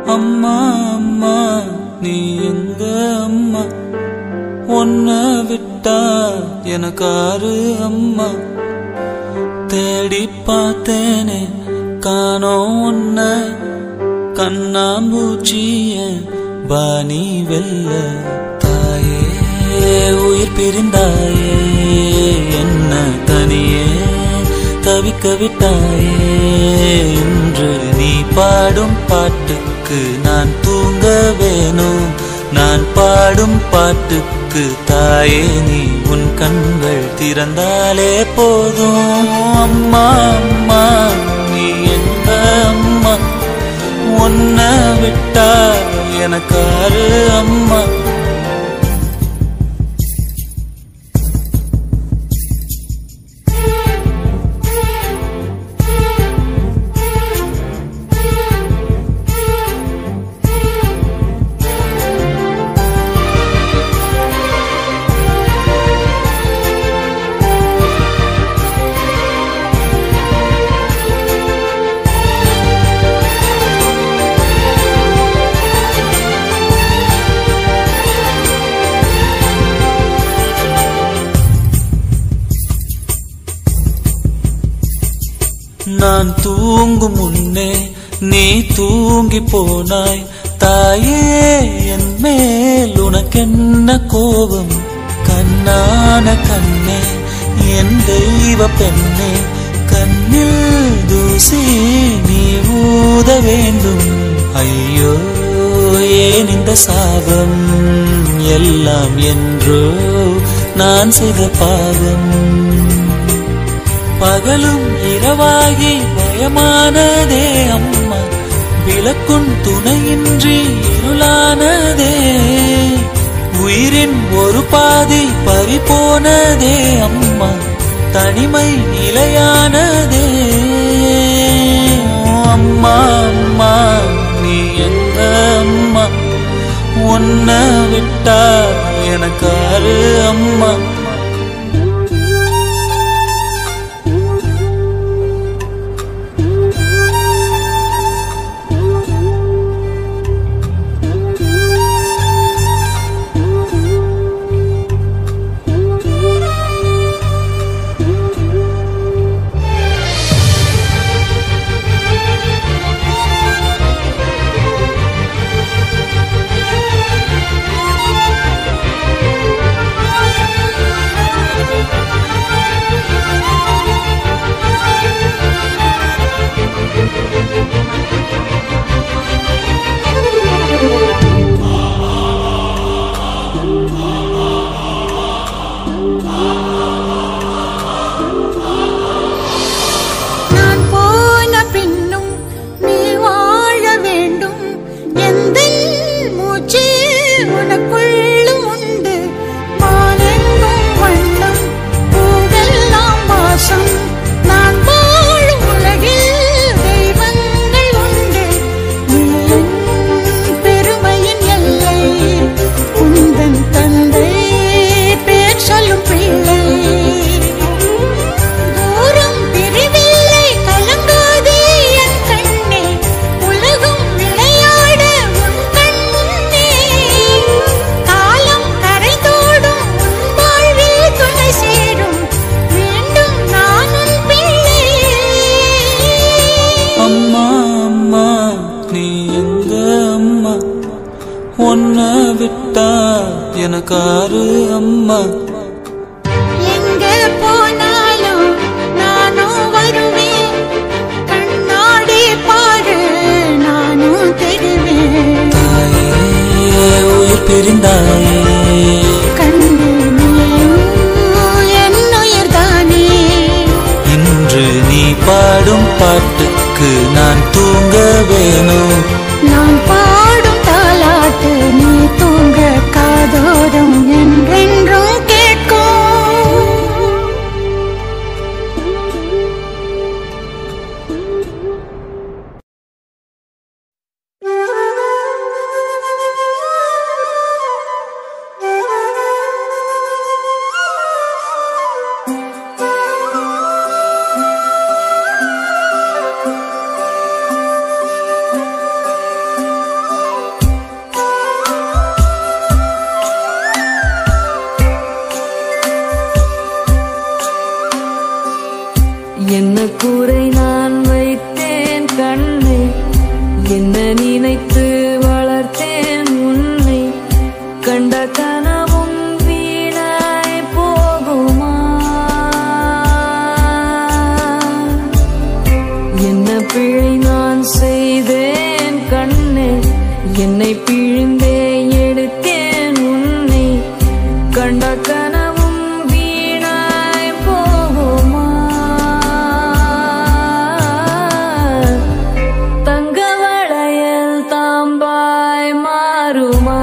அம்மா அம்மா நீ எங்க அம்மா உன்னை விட்டா எனக்காரு அம்மா தேடி பார்த்தேனே காணோம் உன்ன கண்ணாம்பூச்சிய பாணி வெல்ல தாயே உயிர் பிரிந்தாயே என்ன தனியே தவிக்க விட்டாயே இன்று நீ பாடும் பாட்டுக்கு நான் தூங்க வேணும் நான் பாடும் பாட்டுக்கு தாயே நீ உன் கண்கள் திறந்தாலே போதும் அம்மா அம்மா நீ எந்த அம்மா உன்னை விட்டா எனக்காரு அம்மா நான் தூங்கும் முன்னே நீ தூங்கி போனாய் தாயே என் மேல் உனக்கென்ன கோபம் கண்ணான கண்ணே என் தெய்வ பெண்ணே கண்ணில் தூசி நீ ஊத வேண்டும் ஐயோ ஏன் இந்த சாபம் எல்லாம் என்றோ நான் செய்த பாவம் பகலும் இரவாகி பயமானதே அம்மா விளக்குன் துணையின்றி இருளானதே உயிரின் ஒரு பாதி பறி போனதே அம்மா தனிமை நிலையானதே ஓ அம்மா அம்மா நீ எந்த அம்மா உன்னை விட்டா எனக்காரு அம்மா நான் போன பின்னும் நீ வாழ வேண்டும் எந்த மூச்சு உனக்குள்ளும் உண்டு வானெங்கும் வண்ணம் பூவெல்லாம் வாசம் நான் வாழும் உலகில் தெய்வங்கள் உண்டு நீ என் பெருமையின் எல்லை உந்தன் தந்தை பேர் சொல்லும் பிள்ளை தூரம் பிரிவில்லை கலங்காதே என் கண்ணே உலகம் விளையாட உன் கண் முன்னே காலம் கரைந்தோடும் உன் வாழ்வில் துணை சேரும் வேண்டும் நான் உன் பிள்ளை அம்மா அம்மா நீ எங்க அம்மா உன்னை விட்டா எனக்காரு அம்மா எங்க போனாலும் நானும் வருவேன் கண்ணாடி பாரு நானும் தெரிவேன் தாயே உயிர் பிரிந்தாயே கண்ணு நீயும் என் உயிர்தானே இன்று நீ பாடும் பாட்டுக்கு நான் தூங்க வேணும் நான் பாடும் தாலாட்டு நீ தூங்க காதோரம் என்றென்றும் கேட்கும் பிழை நான் செய்தேன் கண்ணே என்னை பிழிந்தே எடுத்தேன் உன்னை கண்ட கனவும் வீணாய் போகுமா தங்க வளையல் தாம்பாய் மாறுமா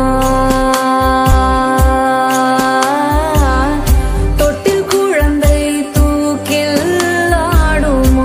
தொட்டில் குழந்தை தூக்கில் ஆடுமா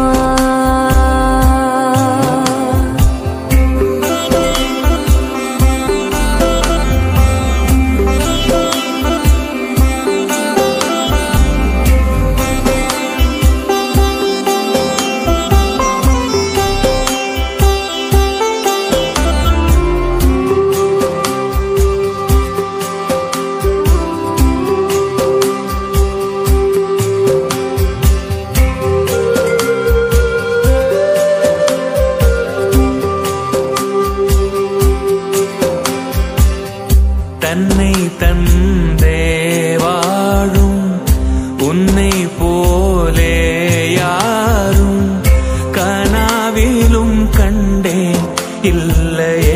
தன்னை தந்தே வாழும் உன்னை போலே யாரும் கனாவிலும் கண்டேன் இல்லையே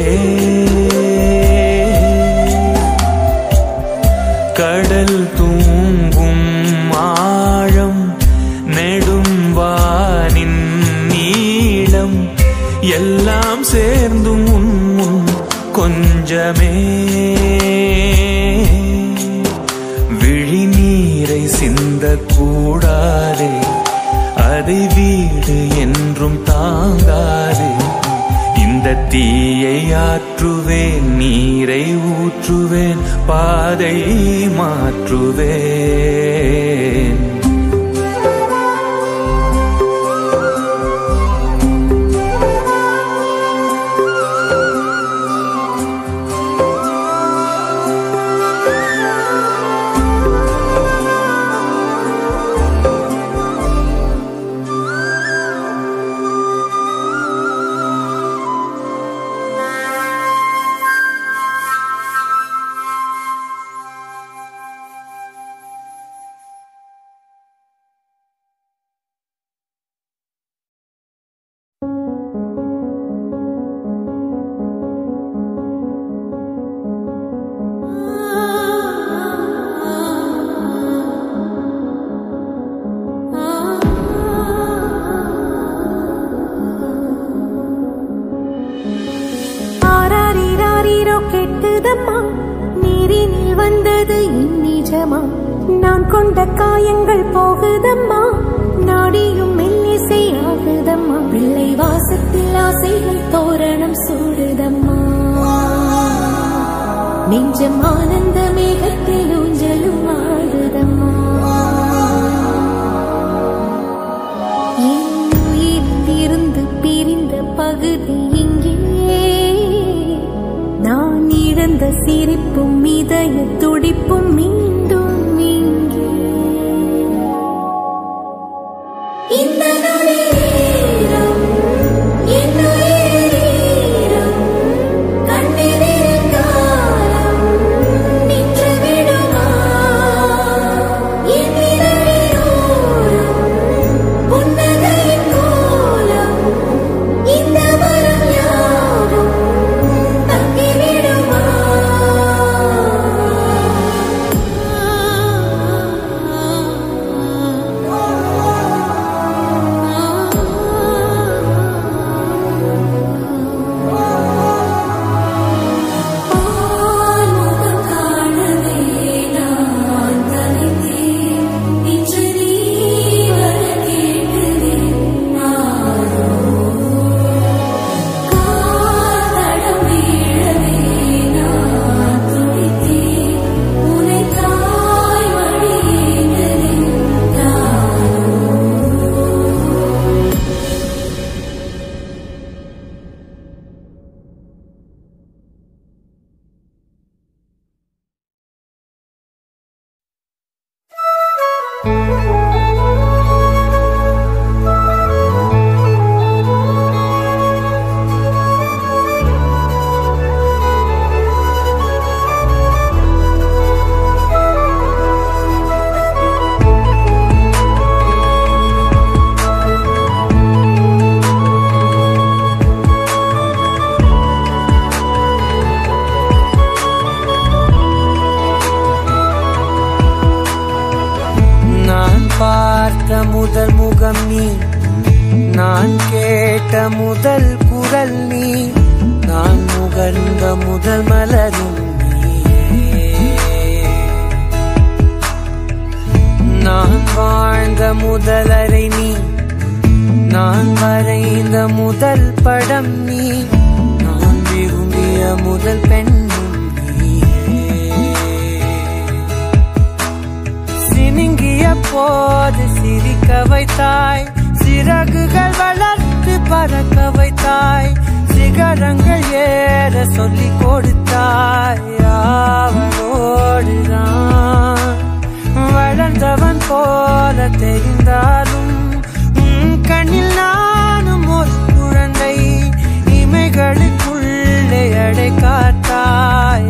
கடல் தூங்கும் ஆழம் நெடும் வானின் நீளம் எல்லாம் சேர்ந்தும் உன் முன் கொஞ்சமே விழிநீரை சிந்தக்கூடாதே அதை வீடு என்றும் தாங்காதே இந்த தீயை ஆற்றுவேன் நீரை ஊற்றுவேன் பாதை மாற்றுவேன் ஆராரிராரிரோ கெட்டுதம்மா நீரினில் வந்தது இந்நிஜமா நான் கொண்ட காயங்கள் போகுதம்மா நாடியும் மெல்லிசை ஆகுதம்மா பிள்ளை வாசத்தில் ஆசைகள் தோரணம் சூடுதம்மா நெஞ்சம் ஆனந்த மேகத்தில் ஊஞ்சலும் ஆடுதம்மா என் உயிரிலிருந்து பிரிந்த பகுதி இங்கே நான் இழந்த சிரிப்பும் இதய துடிப்பும் மீண்டும் இங்கே இந்த நொடி நேரம், என் உயிர் நேரம், கண்ணெதிரில் காலம் நின்று விடுமா? என் இதழினோரம் புன்னகையின் கோலம் இந்த மரம் யாவும் தங்கிவிடுமா முதல் முகம் நீ நான் கேட்ட முதல் குரல் நீ நான் முகர்ந்த முதல் மலரும் நீயே நான் வாழ்ந்த முதல் அறை நீ நான் வரைந்த முதல் படம் நீ நான் விரும்பிய முதல் பெண்ணும் நீயே சினுங்கிய போது சிரிக்க வைத்தாய் சிறகுகள் வளர்த்து பறக்க வைத்தாய் சிகரங்கள் ஏற சொல்லி கொடுத்தாய் அவளோடுதான் வளர்ந்தவன் போல தெரிந்தாலும் உன் கண்ணில் நானும் ஒரு குழந்தை இமைகளுக்குள்ளே அடை காத்தாய்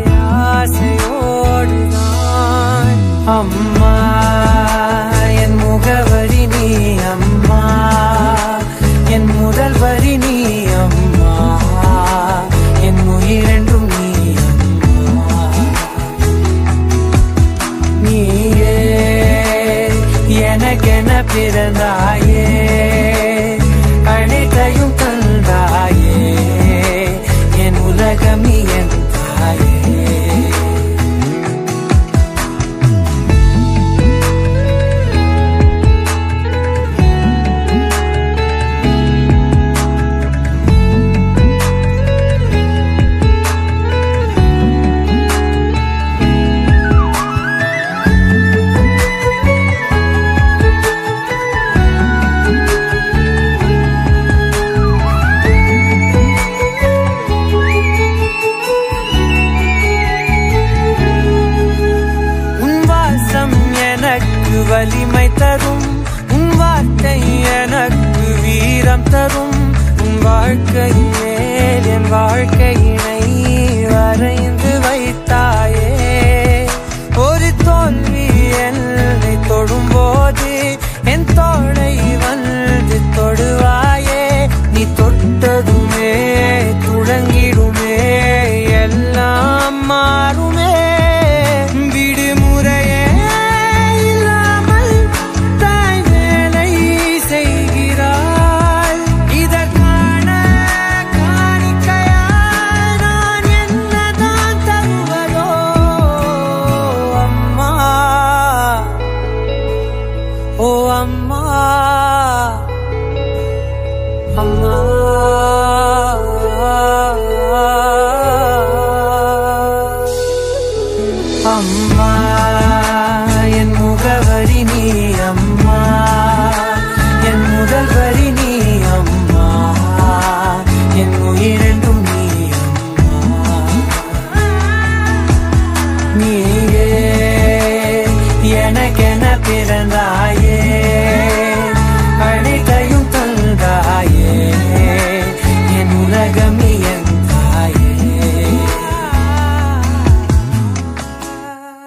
ஆசையோடுதான் அம்மா என் முகவரி நீ அம்மா என் முதல் வரி நீ அம்மா என் உயிரென்றும் நீ அம்மா நீயே எனக்கென பிறந்தாயே அனைத்தையும் தந்தாயே என் உலகம் நீ என் தாயே உன் வாசம் எனக்கு வலிமை தரும் உன் வார்த்தை எனக்கு வீரம் தரும் உன் வாழ்க்கை மேல் என் வாழ்க்கையினை வரைந்து வைத்தாயே ஒரு தோல்வி என்னை தொடும்போது என் தோளை வந்து தொடுவாயே நீ தொட்டதுமே தொடங்கிடுமே எல்லாம் மாறுமே விடுமுறையே இல்லாமல் தாய் வேலை செய்கிறாள் இதற்கான காணிக்கையாய் நான் என்னதான் தருவதோ அம்மா ஓ அம்மா அம்மா அம்மா என் முகவரி நீ அம்மா என் முதல் வரி நீ அம்மா என் உயிரென்றும் நீ அம்மா நீயே எனக்கென பிறந்தாயே அனைத்தையும் தந்தாயே என் உலகம் நீ என் தாயே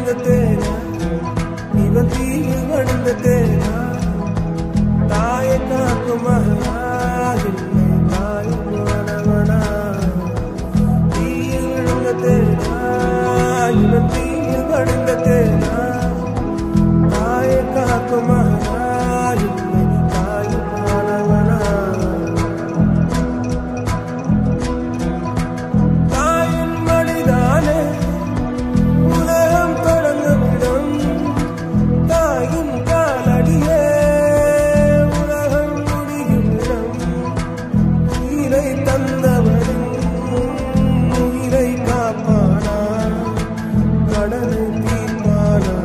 விழுந்த தேனா இவன் தீயில் வடிந்த தேனா தாயை காக்கும் மகனா இல்லை தாயும் மாணவனா தீயில் விழுந்த தேனா இவன் தீயில் வடிந்த தேனா தாயை காக்கும் மகனா இல்லை தாயும் மாணவனா தாயின் மடிதானே உலகம் தொடங்குமிடம் தாயின் காலடியே உலகம் முடியுமிடம் உயிரை தந்தவரின் உயிரை காப்பானா கடனை தீர்ப்பானா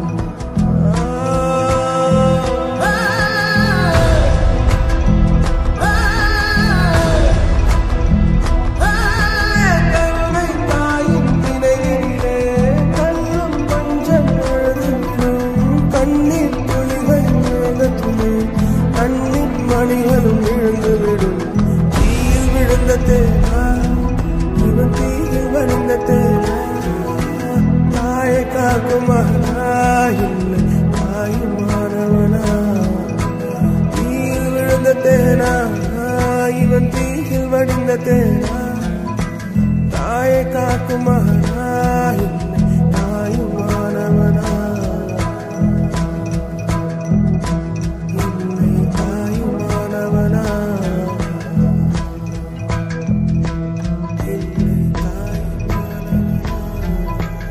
கருணை தாயின் நினைவிலே கல்லும் பஞ்சம் எழுதுவிடும் கண்ணீர் துளிகள் எழுதுமே கண்ணீர் மணிகளும் விழுந்துவிடும் தீயில் விழுந்த தேனா இவன் தீயில் வழிந்த தேனா தாயை காக்கும் மகனா இல்லை தாயும் மாணவனா தீயில் விழுந்த தேனா இவன் தீயில் வடிந்த தேனா தாயை காக்கும் மகனா இல்லை தாயும் மாணவனா இல்லை தாயும் மாணவனா இல்லை தாயும் மாணவனா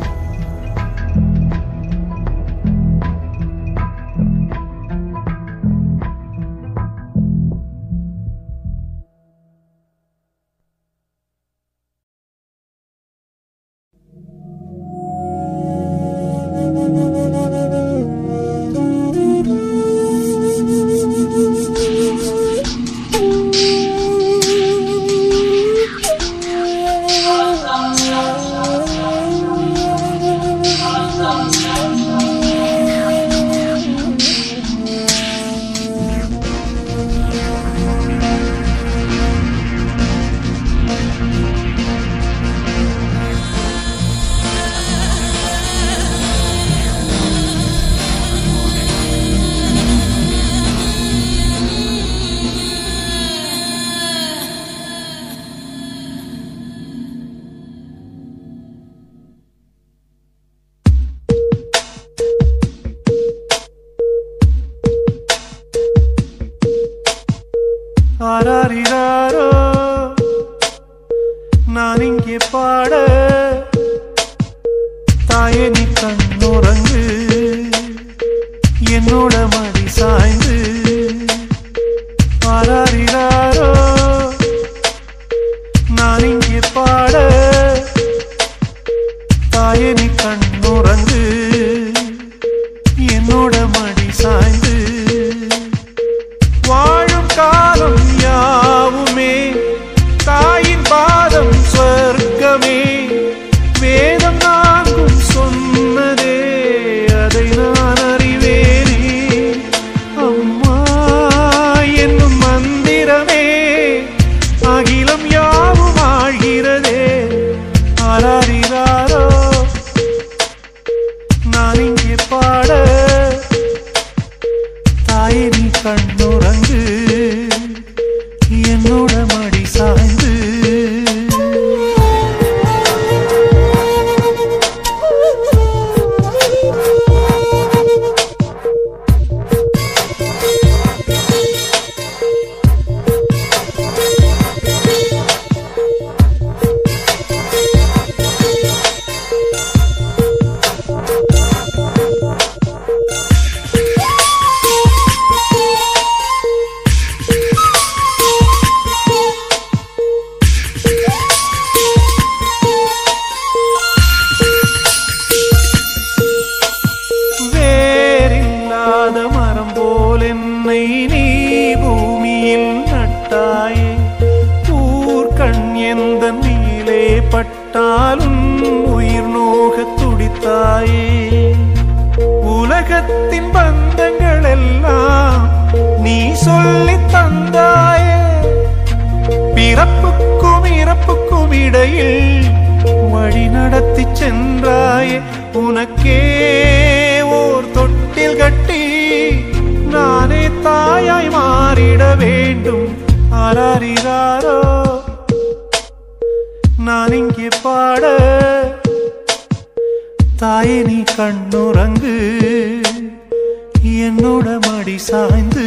ஆராரிராரோ நான் இங்கே பாட தாயே நீ கண்ணுறங்கு என்னோட மடி சாய்ந்து ஆராரிராரோ நான் இங்கே பாட தாயே நீ கண்ணுறங்கு என்னோட மடி சாய்ந்து வாழும் காலம் யாவுமே தாயின் பாதம் சொர்க்கமே வேதம் நான்கும் சொன்னதே அதை நான் அறிவேனே அம்மா என்னும் மந்திரமே அகிலம் யாவும் ஆழ்கிறதே ஆராரிராரோ நான் இங்கே பாட தாயே நீ கண்ணுறங்கு என்னோட மடி சாய்ந்து வேறில்லாத மரம் போல் என்னை நீ பூமியில் நட்டாயே ஊர்கண் எந்த நீலே பட்டாலும் உயிர் நோகத் துடித்தாயே உலகத்தின் பந்தங்கள் எல்லாம் நீ சொல்லித் தந்தாயே பிறப்புக்கும் இறப்புக்கும் இடையில் வழி நடத்தி சென்றாயே தாயே உனக்கே ஓர் தொட்டில் கட்டி நானே தாயாய் மாறிட வேண்டும் ஆராரிராரோ நான் இங்கே பாட தாயே நீ கண்ணுறங்கு என்னோட மடி சாய்ந்து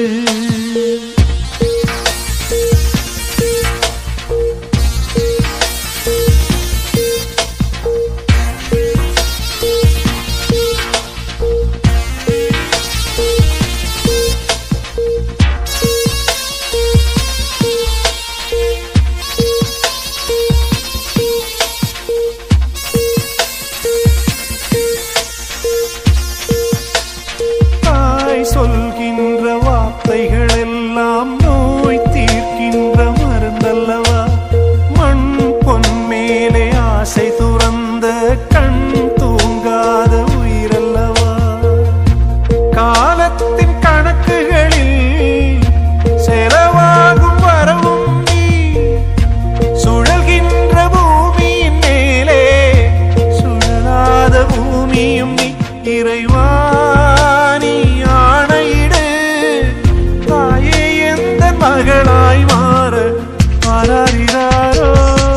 தாய் சொல்கின்ற வார்த்தைகள் எல்லாம் நோய் தீர்க்கின்ற மருந்தல்லவா மண் பொன் மேலே ஆசை துறந்த கண் தூங்காத உயிரல்லவா காலத்தின் கணக்குகளில் செலவாகும் வரவும் நீ சுழல்கின்ற பூமியின் மேலே சுழலாத பூமியும் நீ இறைவா நீ ஆணையிடு தாயே எந்த மகளாய் மாற மாறாரிடாரோ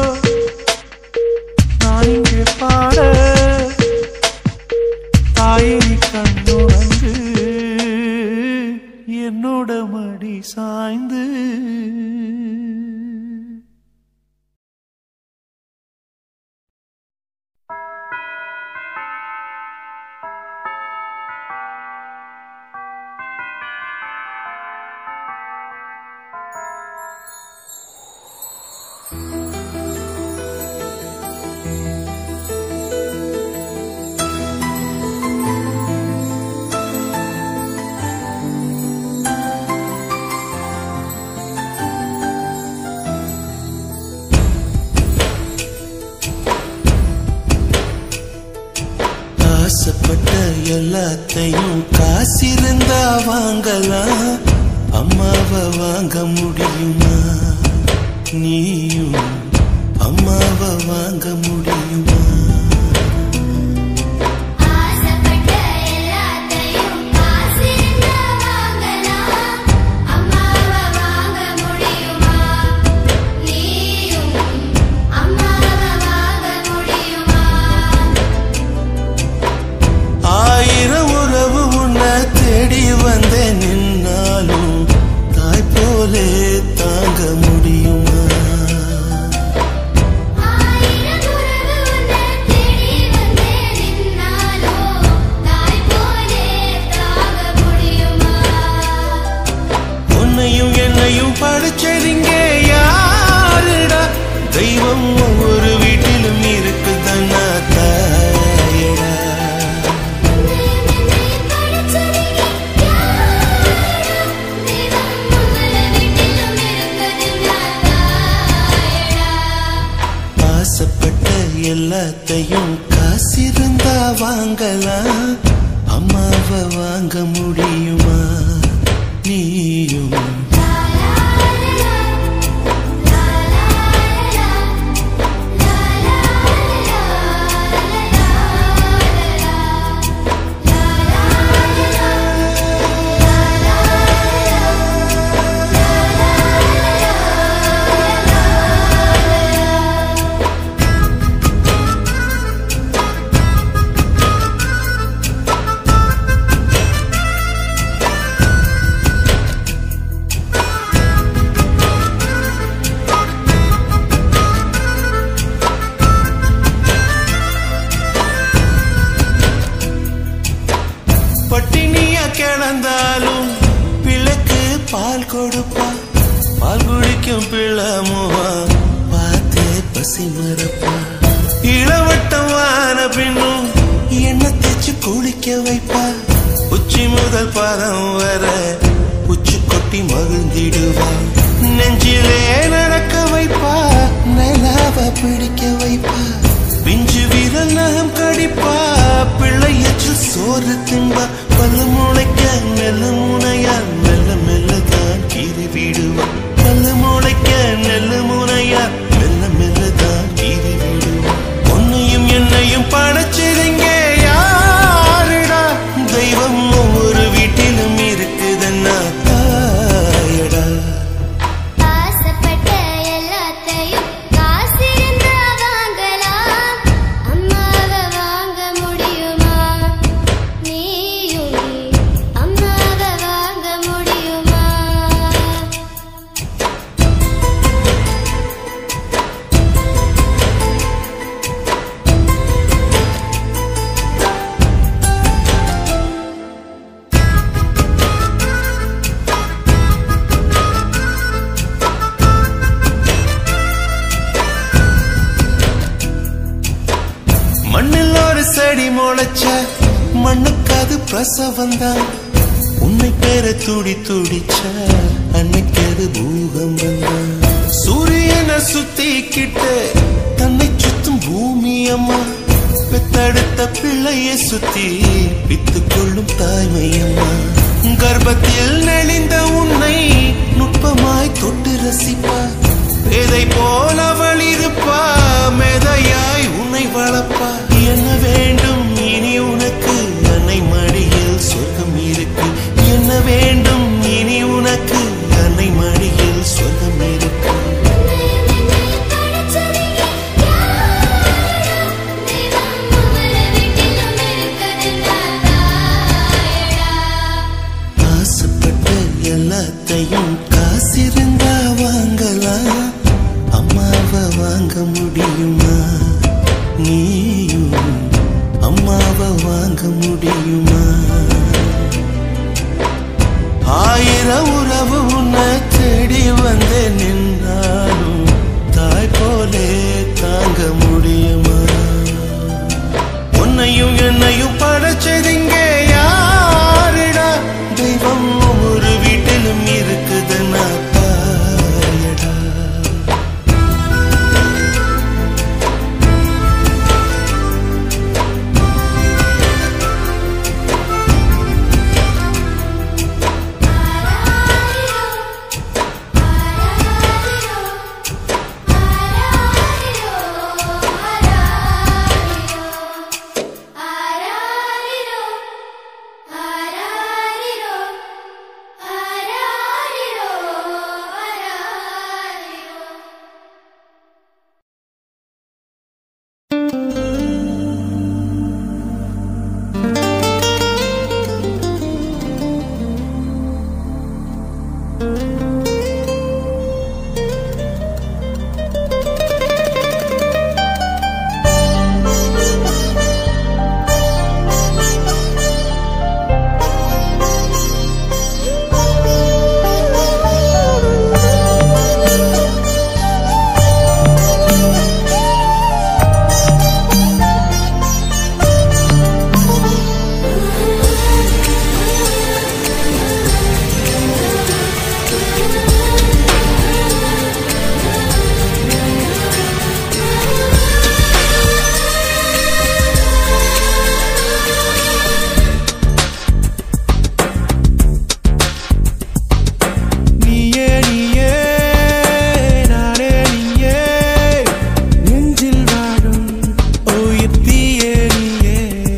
நான் இங்கே பாட தாயே நீ கண்ணுறங்கு என்னோட மடி சாய்ந்து ஆசைப்பட்ட எல்லாத்தையும் காசிருந்தா வாங்கலாம் அம்மாவை வாங்க முடியுமா நீயும் அம்மாவை வாங்க முடியுமா ஆசைப்பட்ட எல்லாத்தையும் காசிருந்தா வாங்கலாம் அம்மாவை வாங்க முடியுமா நீயும் அம்மாவை வாங்க முடியுமா ஆயிரம் உறவு உன்னை தேடி வந்தேன் நின்னாலும் தாய் போலே தாங்க முடியுமா ஆயிரம் உறவு உன்னை தேடி வந்தே நின்னாலோ தாய் போலே தாக முடியுமா உன்னையும் என்னையும் படிச்சதிங்க யாருடா தெய்வம் ஒவ்வொரு வீட்டிலும் இருக்குதன்னா தாயடா ஆசைப்பட்ட எல்லாத்தையும் காசிருந்தா வாங்கலாம் அம்மாவை வாங்க முடியுமா நீயும் பட்டினியா கிடந்தாலும் பிள்ளைக்கு பால் கொடுப்பா பால் குடிக்கும் பிள்ளமுவா பார்த்தே பசி மறப்பா இளவட்டம் வான பின்னும் எண்ணெய் தேச்சு குளிக்க வைப்பா உச்சி முதல் பாதம் வர உச்சி கொட்டி மகிழ்ந்திடுவா நெஞ்சிலே நடக்க வைப்பா நிலாவ பிடிக்க வைப்பா பிஞ்சு வீரல் நகம் கடிப்பா பிள்ளையச்சு சோறு தின்பா பல்லு முளைக்க மெல்ல முனையா மெல்ல மெல்ல தான் கீறி விடுவா பல்லு முளைக்க நெல்லு முனையா மெல்ல மெல்ல தான் கீறி விடுவா உன்னையும் என்னையும் படைச்சது செடி முளைச்ச மண்ணுக்கு அது பிரசவந்தான் உன்னை பேர துடி துடிச்ச அன்னைக்கு அது பூகம்பம் தான் சூரியனை சுத்திக்கிட்டு தன்னை சுத்தும் பூமி அம்மா பெத்தெடுத்த பிள்ளைய சுத்தி பித்து கொள்ளும் தாய்மை அம்மா கர்ப்பத்தில் நெளிந்த உன்னை நுட்பமாய் தொட்டு ரசிப்பா எதை போல அவள் இருப்பா மேதையாய் உன்னை வளர்ப்பா என்ன வேண்டும் இனி உனக்கு அன்னை மடியில் சொர்க்கம் இருக்கு என்ன வேண்டும் இனி உனக்கு அன்னை மடியில் சொர்க்கம் இருக்கு ஆசைப்பட்ட எல்லாத்தையும் காசிருந்தா வாங்கலாம் அம்மாவை வாங்க முடியுமா நீயும் அம்மாவை வாங்க முடியுமா ஆயிரம் உறவு உன்னை தேடி வந்து நின்றாலும் தாய் போலே தாங்க முடியுமா உன்னையும் என்னையும் படைச்சதுங்க யாருடா தெய்வம் ஒவ்வொரு வீட்டிலும் இருக்குதுன்னா தாயடா நீயே நீயே நானே நீயே நெஞ்சில் வாழும் உயிர் தீயே நீயே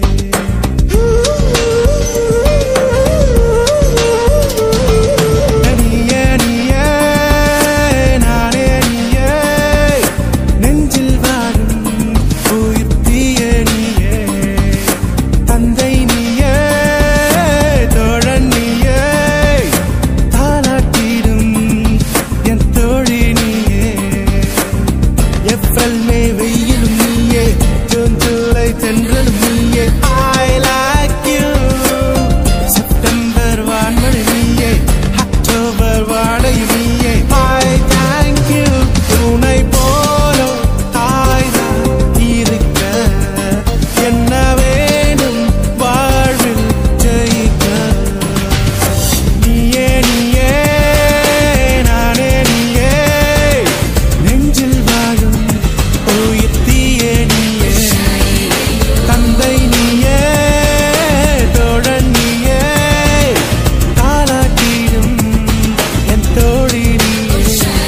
நீயே நீயே நானே நீயே நெஞ்சில் வாழும் உயிர் தீயே நீயே தந்தை நீயே தோழன் நீயே தாலாட்டிடும் என் தோழி நீயே எவ்வள் மே வெயிலும் நீயே ஜூன் ஜூலை தென்றலும் நீயே ஐ லைக் யூ செப்டம்பர் வான்மழை நீயே அக்டோபர் வாடை நீயே ஐ தேங்க் யூ உன்னை போலோ தாய்தான் இருக்க என்ன வேணும் வாழ்வில் ஜெயிக்க நீயே நீயே நானே நீயே நெஞ்சில் வாழும் உயிர் தீயே நீயே தந்தை நீயே தோழன் நீயே தாலாட்டிடும் என் தோழி நீயே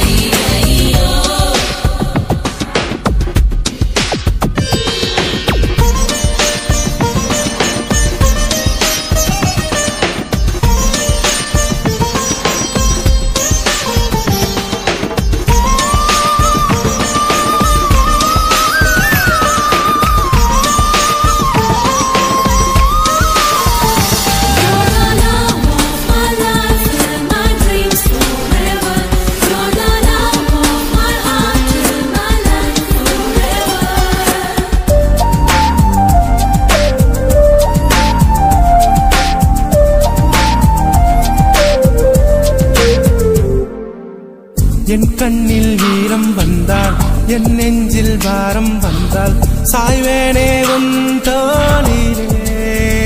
என் கண்ணில் ஈரம் வந்தால் என் நெஞ்சில் வாரம் வந்தால் சாய்வேனே உன் தோளிலே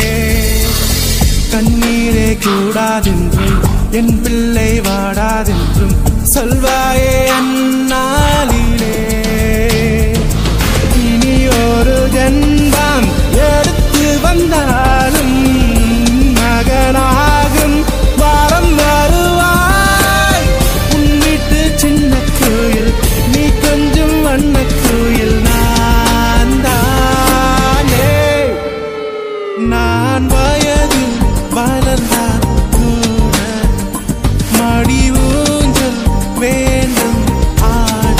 கண்ணீரே கூடாதென்றும் என் பிள்ளை வாடாதென்றும் சொல்வாயே அந்நாளிலே இனி ஒரு ஜென்மம் எடுத்து வந்தாலும் மகனாகும் வாரம் வருவாய் உன் வீட்டு சின்ன கோயில் நீ கொஞ்சம் வண்ண கோயில் நான் தானே நான் வயது வளர்ந்தால் கூட மடி ஊஞ்சல் வேண்டும் ஆட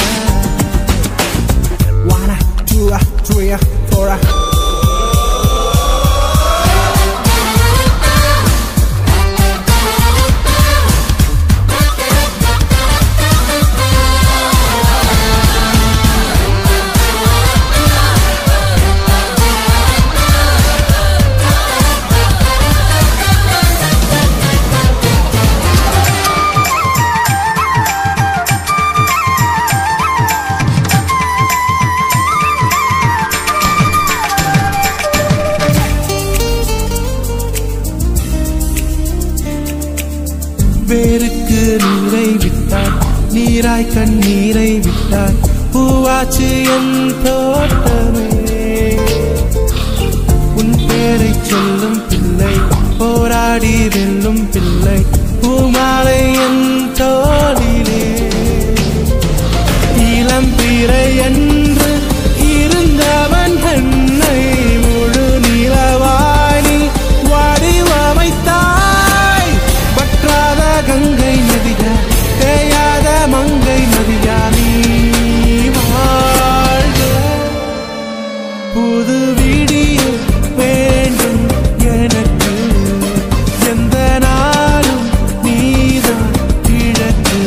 One, two, three, four. வேருக்கு நீரை விட்டாய் நீராய் கண்ணீரை விட்டாய் பூவாச்சு என் தோட்டமே உன் பேரை சொல்லும் பிள்ளை போராடி வெல்லும் பிள்ளை பூமாலை என் தோளிலே இளம் பிறை என்று இருந்தவன் என்னை முழு நிலவாணி வடிவமைத்தாய் பற்றாத கங்கை நதியா தேயாத மங்கை நதியா நீ வாழ்க புது விடியல் வேண்டும் எனக்கு எந்த நாளும் நீதான் கிழக்கு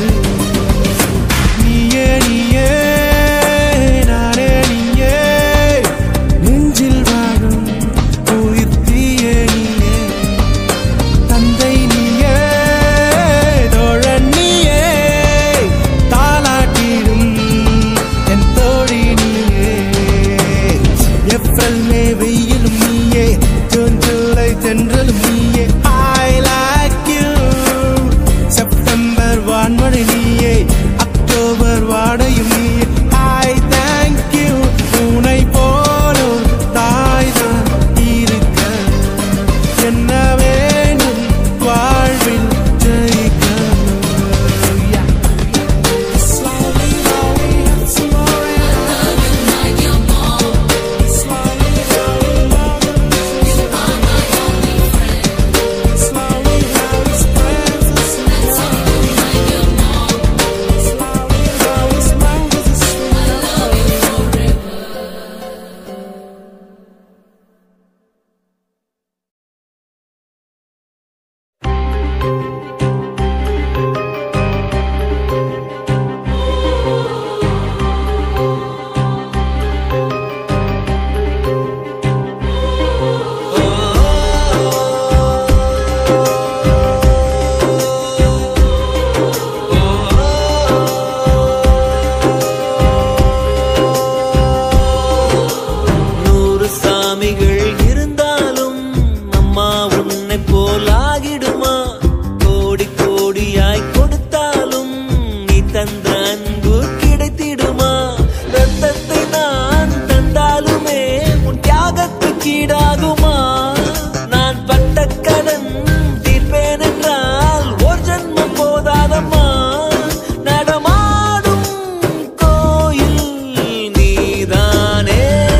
நீயே நீயே நானே நீயே நெஞ்சில் வாழும் உயிர் தீயே நீயே தந்தை நீயே தோழன் நீயே தாலாட்டிடும் என் தோழி நீயே ஏப்ரல் மே வெயிலும் நீயே ஜூன் ஜூலை தென்றலும் நீயே ஐ லைக் யூ செப்டம்பர் வான்மழை நீயே அக்டோபர் வாடையும் நீயே ஐ தேங்க் யூ உனை போலும் தாய்தான் இருக்க என்ன வேண்டும் வாழ்வில் ஜெயிக்க Yeah. Slowly, slowly, slowly. Slowly, slowly, slowly, slowly spreads the sweet. Slowly, slowly spreads the sweet. நூறு சாமிகள் இருந்தாலும் அம்மா உன்னை போலாகிடுமா கோடி கோடியாய் கொடுத்தாலும் நீ தந்த அன்பு கிடைத்திடுமா ரத்தத்தை நான் தந்தாலுமே உன் தியாகத்துக்கு ஈடாகுமா நான் பட்ட கடன் தீர்ப்பேன் என்றால் ஒரு ஜென்மம் போதாதம்மா நடமாடும் கோயில் நீதானே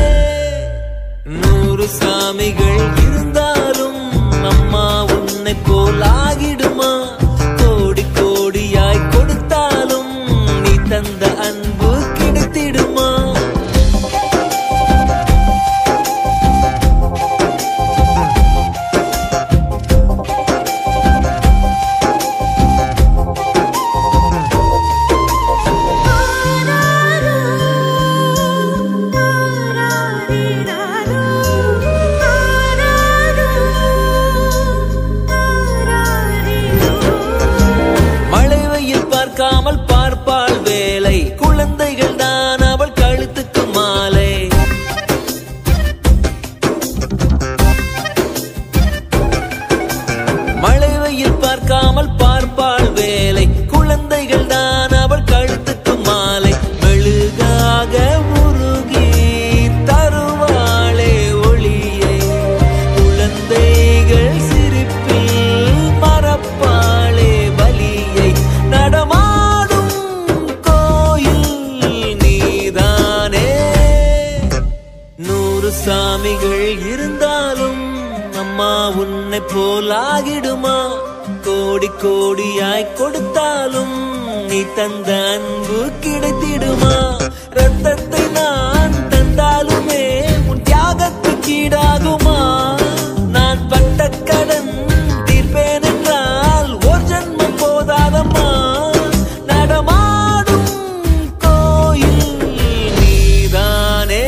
நூறு சாமிகள் இருந்தாலும் அம்மா உன்னை போலாகிடுமா கோடி கோடியாய் கொடுத்தாலும் நீ தந்த அன்பு கிடைத்திடுமா ஆராரோ ஆராரிராரோ சுவாமிகள் இருந்தாலும் அம்மா உன்னை போலாகிடுமா கோடி கோடியாய் கொடுத்தாலும் நீ தந்த அன்பு கிடைத்திடுமா ரத்தத்தை நான் தந்தாலுமே உன் தியாகத்துக்கு ஈடாகுமா நான் பட்ட கடன் தீர்ப்பேன் என்றால் ஒரு ஜன்மம் போதாதம்மா நடமாடும் கோயில் நீதானே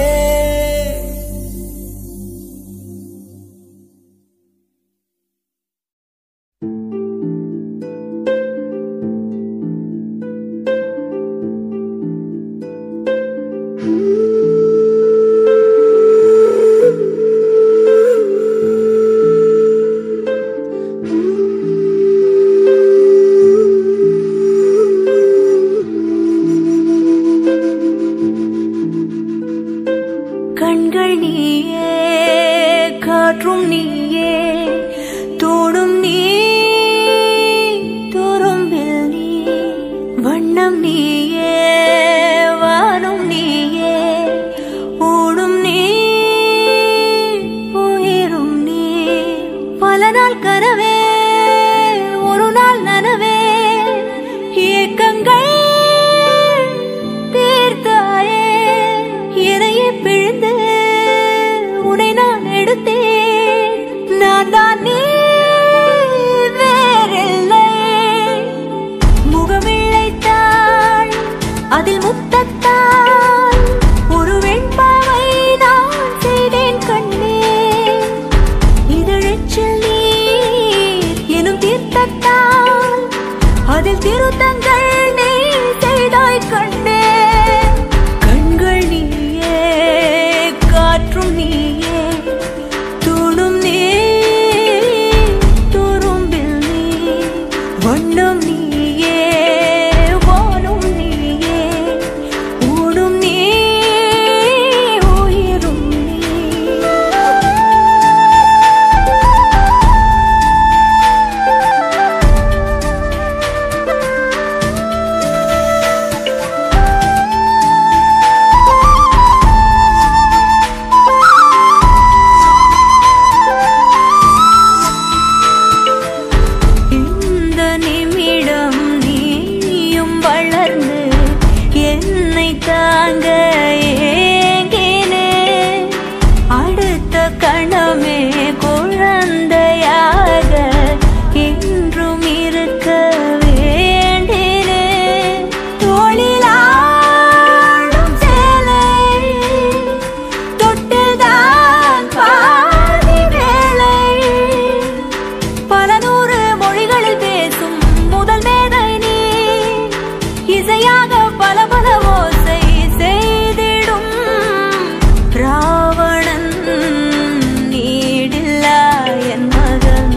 கண்கள் நீயே காற்றும் நீயே தோடும் நீ துரும்பில் நீ வண்ணம் நீயே வானும் நீயே ஓடும் நீ உயிரும் நீ பல நாள் கனவே ஒரு நாள் நனவே ஏக்கங்கள் தீர்த்தாயே இறையை பிழிந்து உன்னை நான் எடுத்தேன் நான் தான் நீ வேறில்லை முகமிழைத்தாள் அதில் முத்தத்தால் ஒரு வெண்பாவை நான் செய்தேன் கண்ணே இதழச்சில் நீர் எனும் தீர்த்தத்தால் அதில் திருத்தங்கள் நீ செய்தாய் கண்ணே கண்கள் நீயே காற்றும் நீயே தூணும் நீ துரும்பில் நீ வண்ணம் நீயே வானும் நீயே ஊடும் நீ உயிரும் நீ இந்த நிமிடம் நீயும் வளர்ந்து என்னை தாங்க ஏங்கினே அடுத்த கணமே குழந்தையாக என்றும் இருக்க வேண்டினே தோளிலாடும் சேலை தொட்டுதான் பாதி வேளை பல நூறு மொழிகளில் பேசும் முதல் மேதை நீ இசையாக பல பல ஓசை செய்திடும் ராவணன் நீடில்லா என் மகன்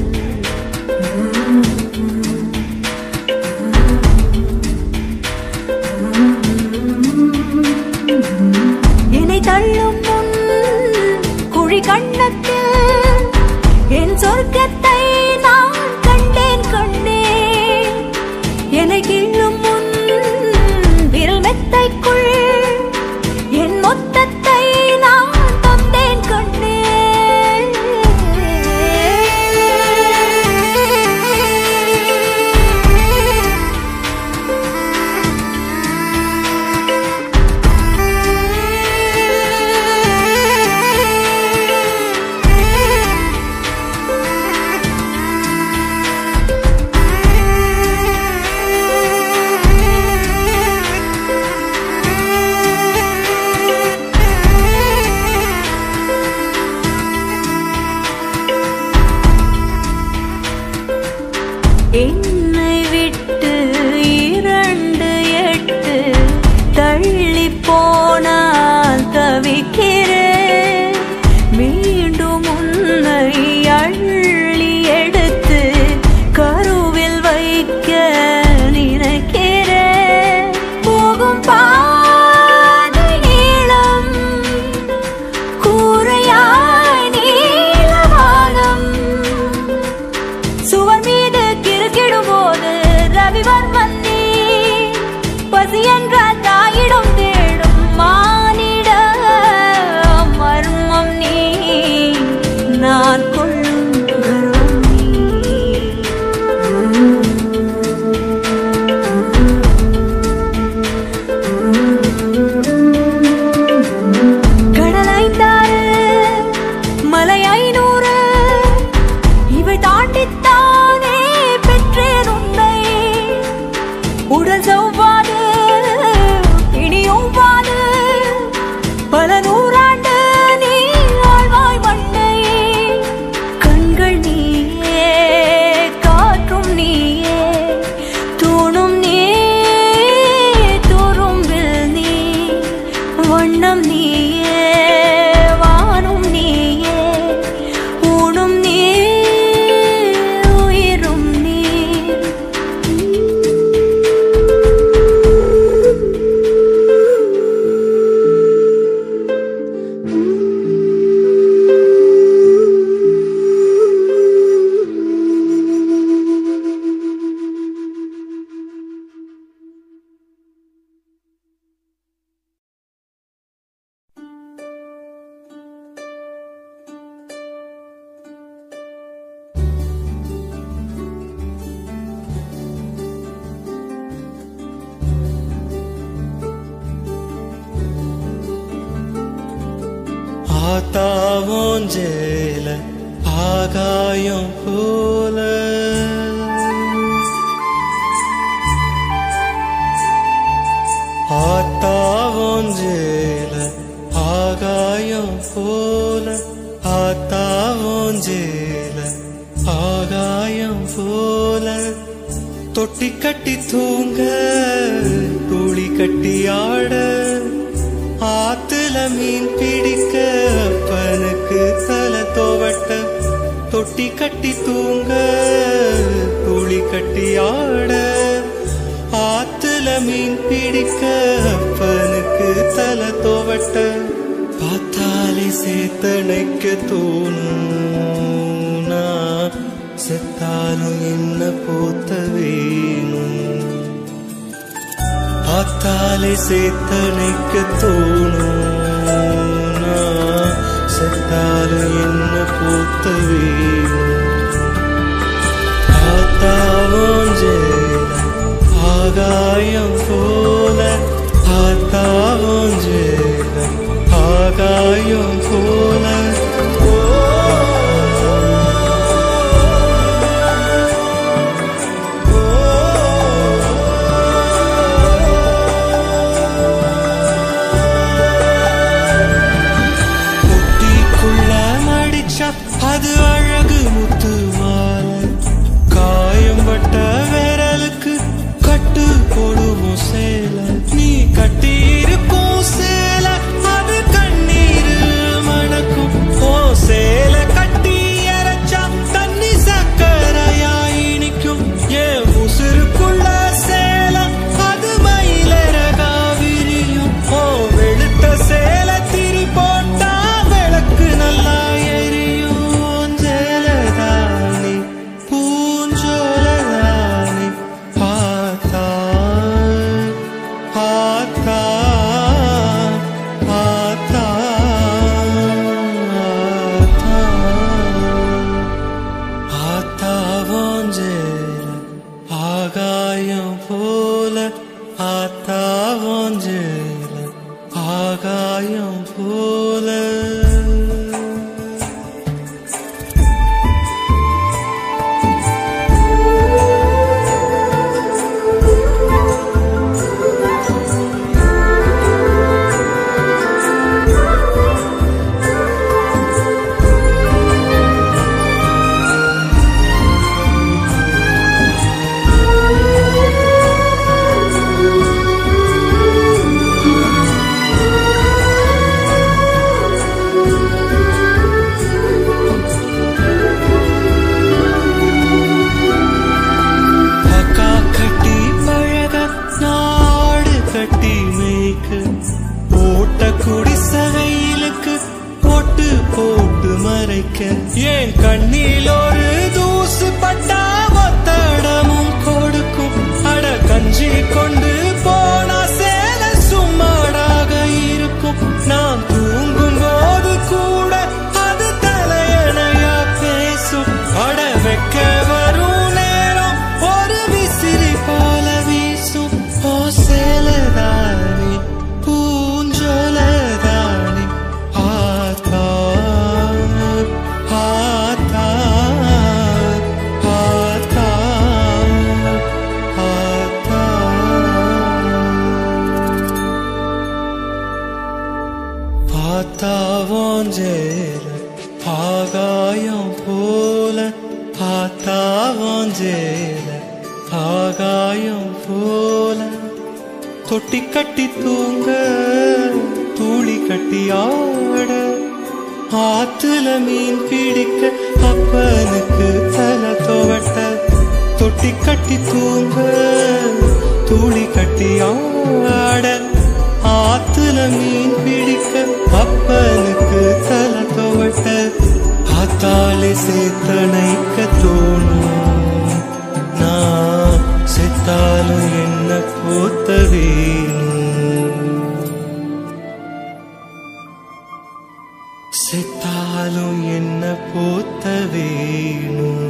என்னை தள்ளும் முன் குழி கண்ணத்தில் என் சொர்க்கத்தை நான் கண்டேன் கண்டேன் என்னை கிள்ளும் முன் விரல் மெத்தைக்குள் என் மொத்தத்தை நான் தந்தேன் கண்டேன் என்னை விட்டு இரண்டு எட்டு தள்ளி போனால் தவிக்கிறேன் மீண்டும் உன்னை அள்ளி எடுத்து கருவில் வைக்க நினைக்கிறேன் போகும் பாதை நீளம் கூரையாய் நீளவானம் சுவர் மீது கிறுக்கிடும் போது ரவிவர்மன் நீ பசி என்றால் தாயிடம் தேடும் மா ஆத்தாவோஞ்சேல ஆகாயம் போல ஆத்தாவோஞ்சேல ஆகாயம் போல ஆத்தாவோஞ்சேல ஆகாயம் போல தொட்டி கட்டி தூங்க துளி கட்டி ஆட ஆத்துல மீன் பிடிக்க அப்பனுக்கு தலை தோவட்ட தொட்டி கட்டி தூங்க துளி கட்டி ஆட ஆத்துல மீன் பிடிக்க அப்பனுக்கு தலை தோவட்ட பார்த்தாலே சேத்தனைக்க தோணும் நான் செத்தாலும் என்ன போத்த வேணும் பார்த்தாலே சேத்தனைக்க தோணும் நான் செத்தாலும் என்ன போத்த வேணும் ஆத்தாவோஞ்சேல ஆகாயம் போல ஆத்தாவோஞ்சேல ஆகாயம் போல ஓ பொட்டிக்குள்ள மடிச்சா அது அழகு முத்து மாலை காயம் பட்ட விரலுக்கு கட்டு போடுவோம் சேல நீ கட்டி இருக்கும் சேல அது கண்ணீர் மணக்கும் ஓ சேல கட்டி அரைச்சா தண்ணி சக்கரையா இனிக்கும் ஏன் உசுருக்குள்ள சேல அது மயிலரகா விரியும் ஓ வெளுத்த சேல திரி போட்டா விளக்கு நல்லா எரியும் ஜெலதானி பூஞ்சோலதானி பார்த்தா பார்த்தா பார்த்தா ஆத்தாவோஞ்சேல ஆகாயம் போல ஆத்தாவோஞ்சேல ஆகாயம் போல அக்கா கட்டி பழக நாடு கட்டி மேய்க்கு ஓட்ட குடிச வெயிலுக்கு போட்டு போட்டு மறைக்க ஏன் கண்ணில் ஒரு தூசு பட்டா ஒத்தடமும் கொடுக்கும் அட கஞ்சி கொண்டு போனா சேல சும்மாடாக இருக்கும் நான் தூங்கும் போது கூட அது தலையணையா பேசும் அட வைக்க வரும் நேரம் ஒரு விசிறி போல வீசும் ஓ சேலதானி பூஞ்சோலதானி ஆத்தா ஆத்தா ஆத்தா ஆத்தா ஆத்தாவோஞ்சேல ஆகாயம் போல ஆத்தாவோஞ்சேல ஆகாயம் போல தொட்டி கட்டி தூங்க தூளி கட்டி ஆட ஆத்துல மீன் பிடிக்க அப்பனுக்கு தலை துவட்ட தொட்டி கட்டி தூங்க தூளி கட்டி ஆட ஆத்துல மீன் பிடிக்க அப்பனுக்கு தலை துவட்ட ஆத்தாலே சேத்தனைக்க தோணும் நான் செத்தாலும் என்ன போத்த வேணும் செத்தாலும் என்ன போத்த வேணும்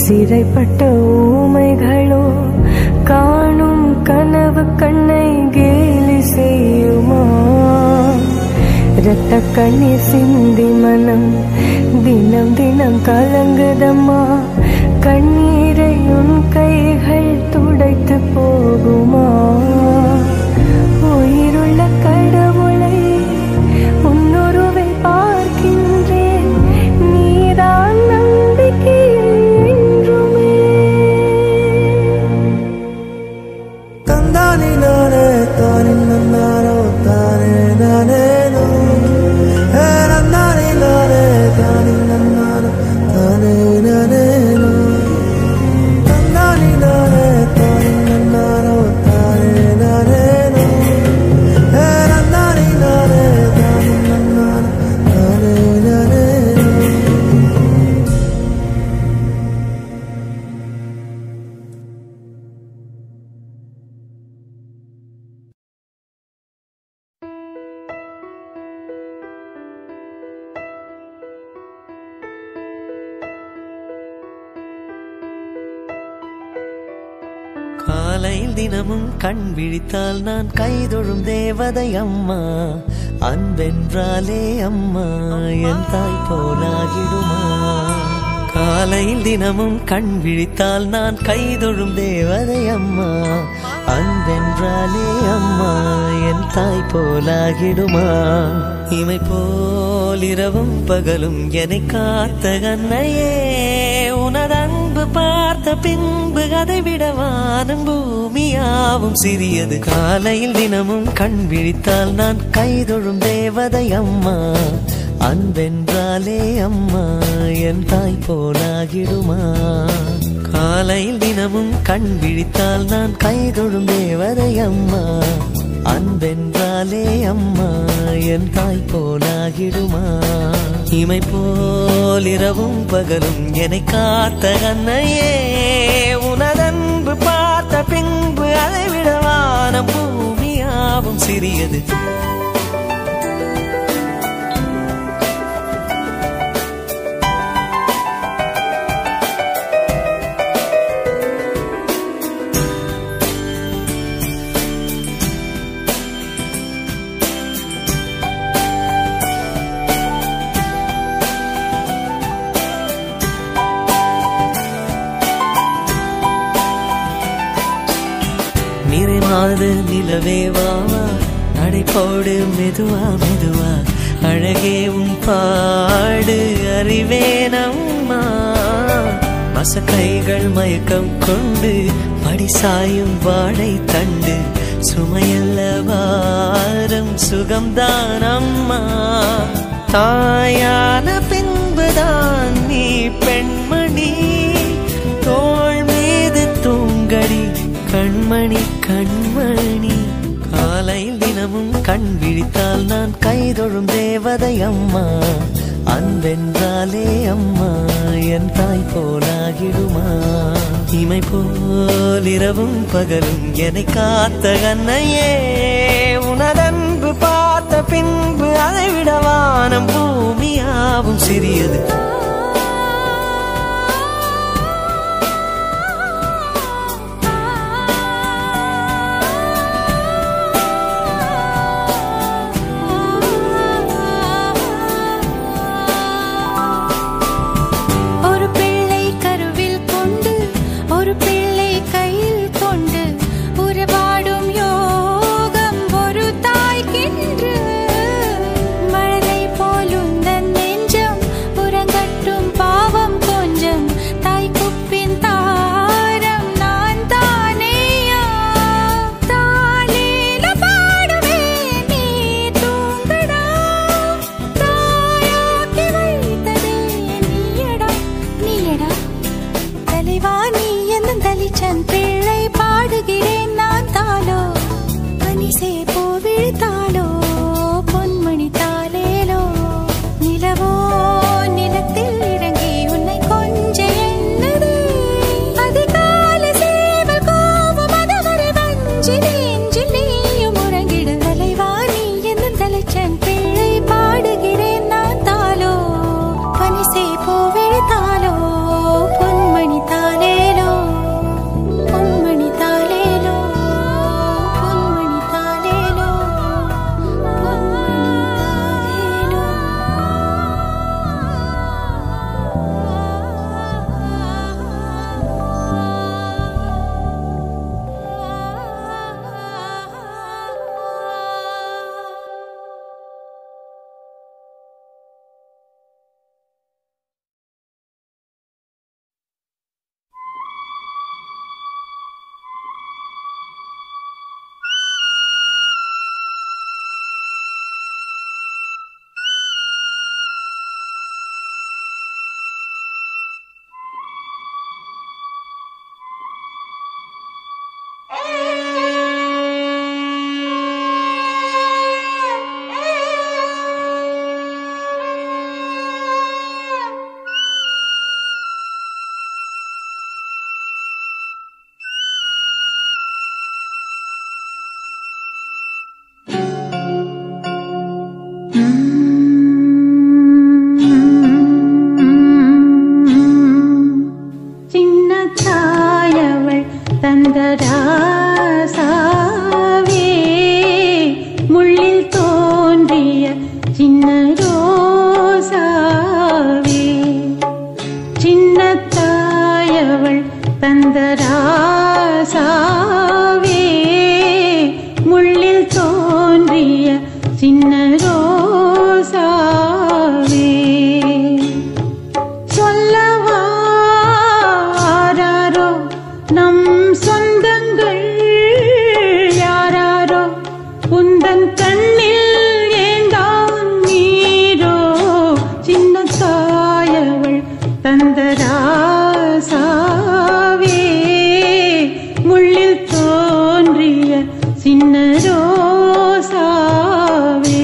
சிறைப்பட்ட ஊமைகளோ காணும் கனவு கண்ணை கேலி செய்யுமா இரத்த கண்ணீர் சிந்தி மனம் தினம் தினம் கலங்குதம்மா கண்ணீரை உன் கைகள் துடைத்து போகுமா உயிருள்ள கடவுளை உன்னுருவை பார்க்கின்றேன் நீதான் நம்பிக்கை என்றுமே ತಂದಾನಿ ನಾನೇ ತಾನಿ ನನ್ನಾರೋ ತಾನೇ ನಾನೇನು ಹೇ ನನ್ನಾನಿ ನಾನೇ ತಾನಿ ನನ್ನಾರೋ ತಾನೇ ನಾನೇನು ತಂದಾನಿ ನಾನೇ ತಾನಿ ನನ್ನಾರೋ ತಾನೇ ನಾನೇನು ಹೇ ನನ್ನಾನಿ ನಾನೇ ತಾನಿ ನನ್ನಾರೋ ತಾನೇ ನಾನೇನು காலையில் தினமும் கண் விழித்தால் நான் கைதொழும் தேவதை அம்மா அன்பென்றாலே அம்மா என் தாய் போலாகிடுமா காலையில் தினமும் கண் விழித்தால் நான் கைதொழும் தேவதை அம்மா அன்பென்றாலே அம்மா என் தாய் போலாகிடுமா இமை போல் இரவும் பகலும் என்னை காத்த கண்ணையே உனது அன்பு பார்த்த பின்பு அதை விட வானம் பூமியாவும் சிறியது காலையில் தினமும் கண் விழித்தால் நான் கைதொழும் தேவதை அம்மா அன்பென்றாலே அம்மா என் தாய் போலாகிடுமா காலையில் தினமும் கண் விழித்தால் நான் கைதொழும் தேவதை அம்மா அன்பென்றாலே அம்மா என் தாய் போலாகிடுமா இமை போல் இரவும் பகலும் என்னை காத்த கண்ணையே உனதன்பு பார்த்த பின்பு அதை விட வானம் பூமியாவும் சிறியது நிறைமாது நிலவே வாவா நடைபோடு மெதுவா மெதுவா அழகே உன் பாடு அறிவேனம்மா மசக்கைகள் மயக்கம் கொண்டு படிசாயும் வாழை தண்டு சுமையல்ல வாரம் சுகம்தான் அம்மா தாயான பின்புதான் நீ பெண்மணி தோள் மீது தூங்கடி கண்மணி கண்மணி காலையில் தினமும் கண் விழித்தால் நான் கைதொழும் தேவதை அம்மா அன்பென்றாலே அம்மா என் தாய் போலாகிடுமா இமை போல் இரவும் பகலும் என்னை காத்த கண்ணையே உனதன்பு பார்த்த பின்பு அதை விட வானம் பூமியாவும் சிறியது ஒரு பிள்ளை கருவில் கொண்டு ஒரு பிள்ளை கையில் கொண்டு உறவாடும் யோகம் ஒரு தாய்க்கின்று மழலை போலுந்தன் நெஞ்சம் உறங்கட்டும் சின்ன தாயவள் தந்த ராசாவே முள்ளில் தோன்றிய சின்ன ரோசாவே சின்ன தாயவள் தந்த ராசாவே முள்ளில் தோன்றிய சின்ன ரோசாவே சொல்லவாரோ நம் சொந்தங்கள் யாராரோ உந்தன் கண்ணில் ஏந்தான் நீரோ சின்ன தாயவள் தந்த ராசாவே முள்ளில் தோன்றிய சின்ன ரோசாவே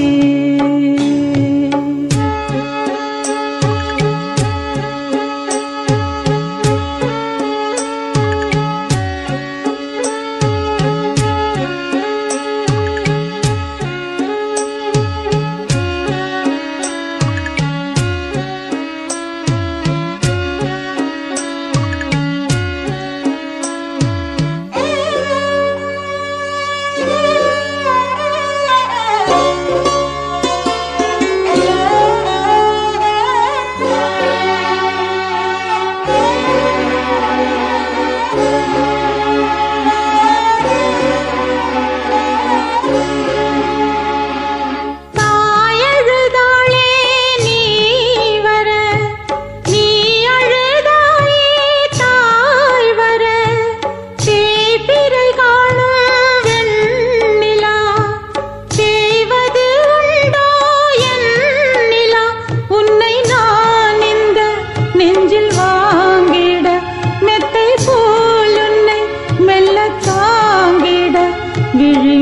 தாயழுதாளே நீ வர நீ அழுதாயே தாய் வர தேய்பிறை காணும் வெண்ணிலா தேய்வது உண்டோ என் நிலா உன்னை நான் இந்த நெஞ்சில் வாங்கிட மெத்தை போல் உன்னை மெல்ல தாங்கிட விழி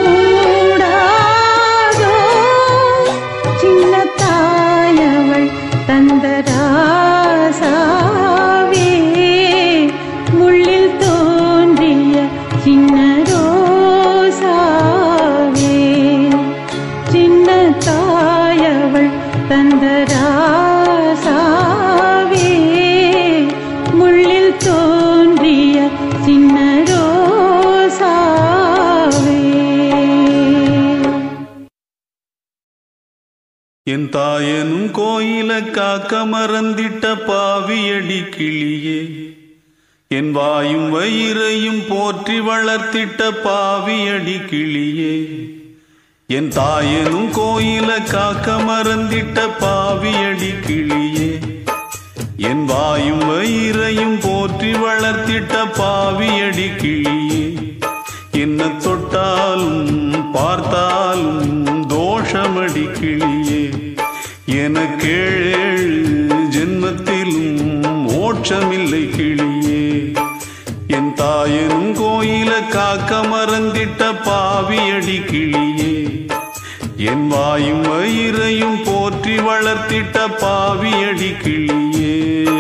மூடாதோ சின்ன தாயவள் தந்த ராசாவே முள்ளில் தோன்றிய சின்ன ரோசாவே சின்ன தாயவள் தந்த ராசாவே முள்ளில் தோன்றிய சின்ன ரோசாவே என் தாயனும் கோயில காக்க மறந்திட்ட பாவியடி கிளியே என் வாயும் வயிறையும் போற்றி வளர்த்திட்ட பாவியடி கிளியே என் தாயனும் கோயில காக்க மறந்திட்ட பாவியடி கிளியே என் வாயும் வயிறையும் போற்றி வளர்த்திட்ட பாவியடி கிளியே என்ன தொட்டாலும் பார்த்தாலும் தோஷமடி கிளியே எனக்கேழு ஜென்மத்திலும் மோட்சமில்லை கிளியே என் தாயனும் கோயில காக்க மறந்திட்ட பாவியடி கிளியே என் வாயும் வயிறையும் போற்றி வளர்த்திட்ட பாவியடி கிளியே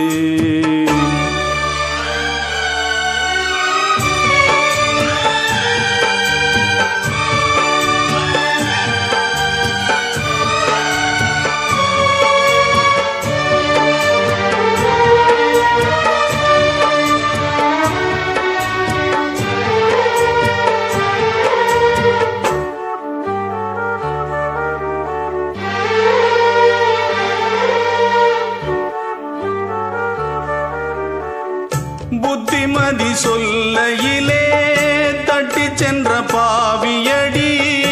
புத்திமதி சொல்லையிலே தட்டி சென்ற பாவியடி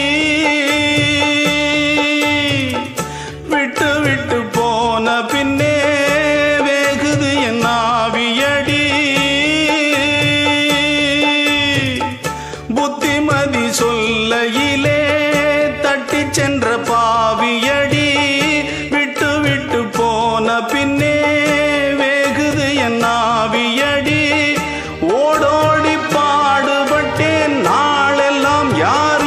விட்டு விட்டு போன பின்னே வேகுது என் ஆவியடி புத்திமதி சொல்லையிலே தட்டி சென்ற பாவியடி விட்டு விட்டு போன பின்னே வேகுது என் ஆவியடி ஓடோடி பாடுபட்டேன் நாளெல்லாம் யார்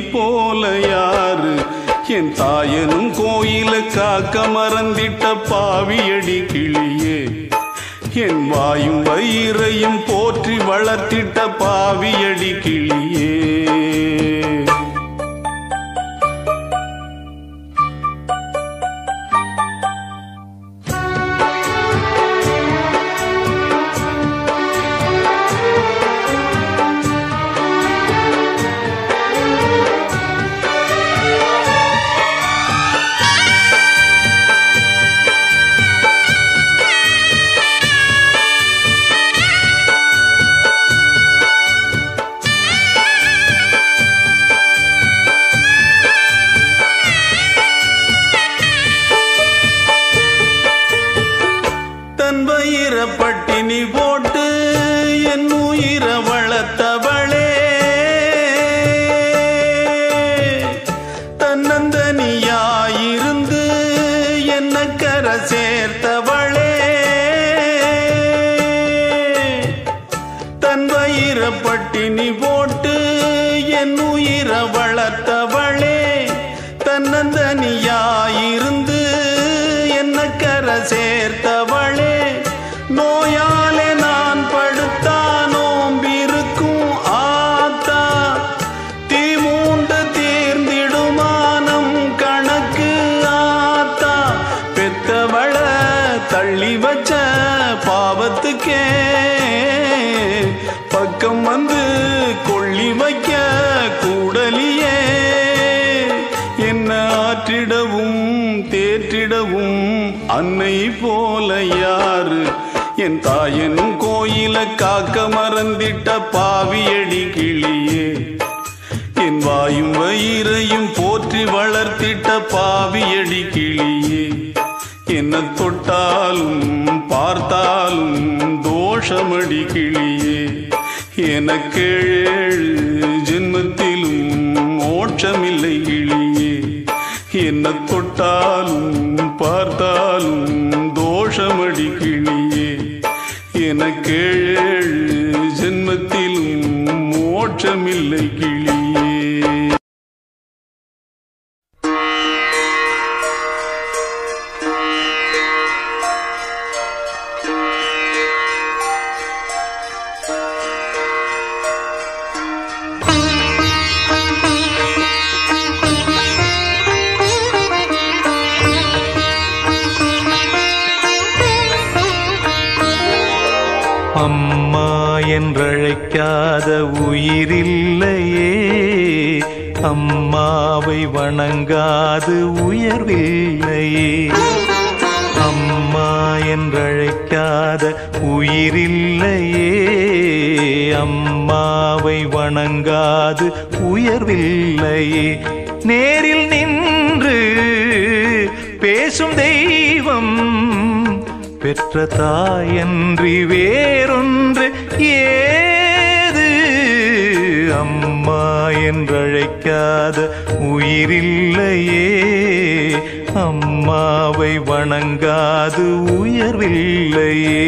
போல யாரு என் தாயனும் கோயில காக்க மறந்திட்ட பாவியடி கிளியே என் வாயும் வயிறையும் போற்றி வளர்த்திட்ட பாவியடி கிளியே தன் வயிற பட்டினி போட்டு என் உயிர வளர்த்தவளே தன்னந்தனியாயிருந்து என்ன கர சேர்த்தவளே தன் வயிற பட்டினி போட்டு என் உயிர வளர்த்தவளே தன்னந்தனியாயிருந்து என்ன கர சேர்த்தவளே நோயாலே நான் படுத்தா நோம்பிருக்கும் ஆத்தா தீ மூண்டு தீர்ந்திடுமானம் கணக்கு ஆத்தா பெத்தவள தள்ளி வச்ச பாவத்துக்கே பக்கம் வந்து கொள்ளி வைக்க கூடலியே என்ன ஆற்றிடவும் தேற்றிடவும் அன்னை போல யாரு என் தாயனும் கோயில காக்க மறந்திட்ட பாவியடி கிளியே என் வாயும் வயிறையும் போற்றி வளர்த்திட்ட பாவியடி கிளியே என்ன தொட்டாலும் பார்த்தாலும் தோஷமடி கிளியே எனக்கேழு ஜென்மத்திலும் மோட்சமில்லை கிளியே என்ன தொட்டாலும் பார்த்தாலும் தோஷமடி கிளியே எனக்கேழு ஜென்மத்திலும் மோட்சமில்லை கிளியே அம்மா என்றழைக்காத உயிரில்லையே அம்மாவை வணங்காது உயர்வில்லையே அம்மா என்றழைக்காத உயிரில்லையே அம்மாவை வணங்காது உயர்வில்லையே நேரில் நின்று பேசும் தெய்வம் பெற்ற தாயன்றி வேறொன்று ஏது அம்மா என்றழைக்காத உயிரில்லையே அம்மாவை வணங்காது உயர்வில்லையே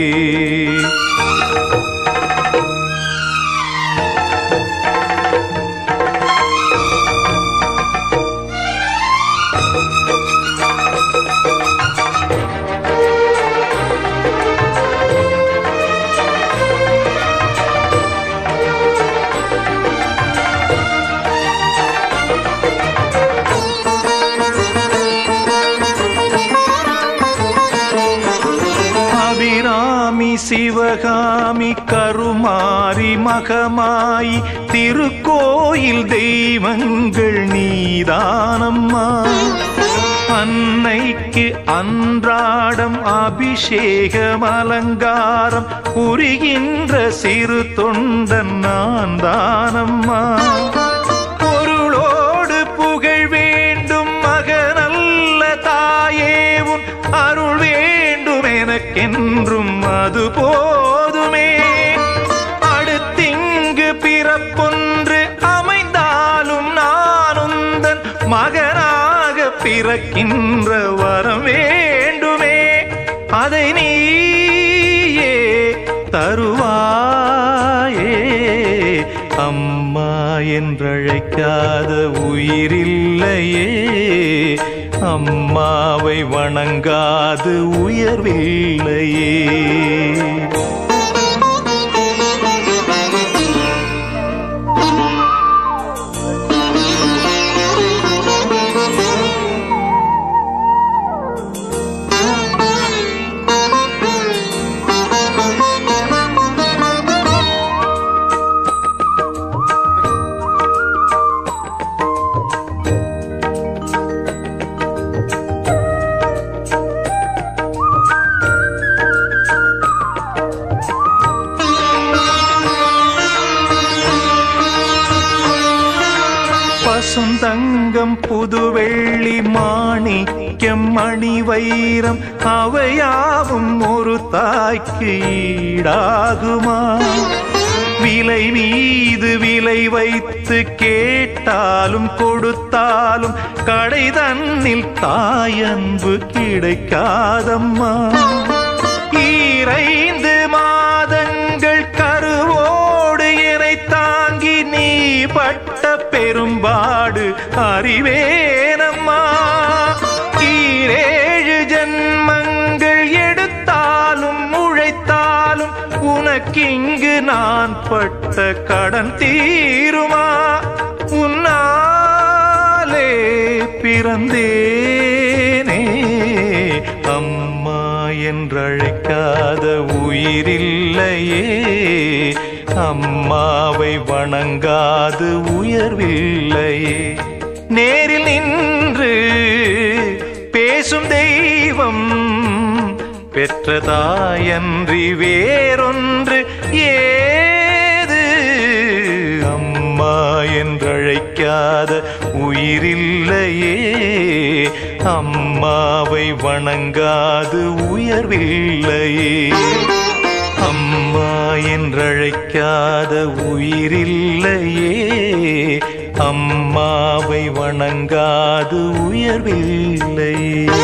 அபிராமி சிவகாமி கருமாரி மகமாயி திருக்கோயில் தெய்வங்கள் நீதானம்மா அன்னைக்கு அன்றாடம் அபிஷேகம் அலங்காரம் புரிகின்ற சிறு தொண்டன் நான் தானம்மா பொருளோடு புகழ் வேண்டும் மகனல்ல தாயே உன் அருள் வேண்டும் எனக்கென்றும் அது போதுமே அடுத்திங்கு பிறப்பொன்று அமைந்தாலும் நான் உந்தன் மகனாக பிறக்கின்ற வரம் வேண்டுமே அதை நீயே தருவாயே அம்மா என்றழைக்காத உயிரில்லையே அம்மாவை வணங்காது உயர்வில்லையே பசுந்தங்கம் புதுவெள்ளி மாணிக்கம் மணி வைரம் அவையாவும் ஒரு தாய்க்கு ஈடாகுமா விலை மீது விலை வைத்து கேட்டாலும் கொடுத்தாலும் கடை தன்னில் தாயன்பு கிடைக்காதம்மா ஈரைந்து மாதங்கள் கருவோடு என்னை தாங்கி நீ பட்ட பெரும்பாடு அறிவேனம்மா ஈரேழு ஜன்மங்கள் எடுத்தாலும் உழைத்தாலும் உனக்கிங்கு நான் பட்ட கடன் தீருமா உன்னாலே பிறந்தேனே அம்மா என்றழைக்காத உயிரில்லையே அம்மாவை வணங்காது உயர்வில்லையே நேரில் நின்று பேசும் தெய்வம் பெற்றதாயன்றி வேறொன்று ஏது அம்மா என்றழைக்காத உயிரில்லையே அம்மாவை வணங்காது உயர்வில்லையே அம்மா என்றழைக்காத உயிரில்லையே அம்மாவை வணங்காது உயர்வில்லையே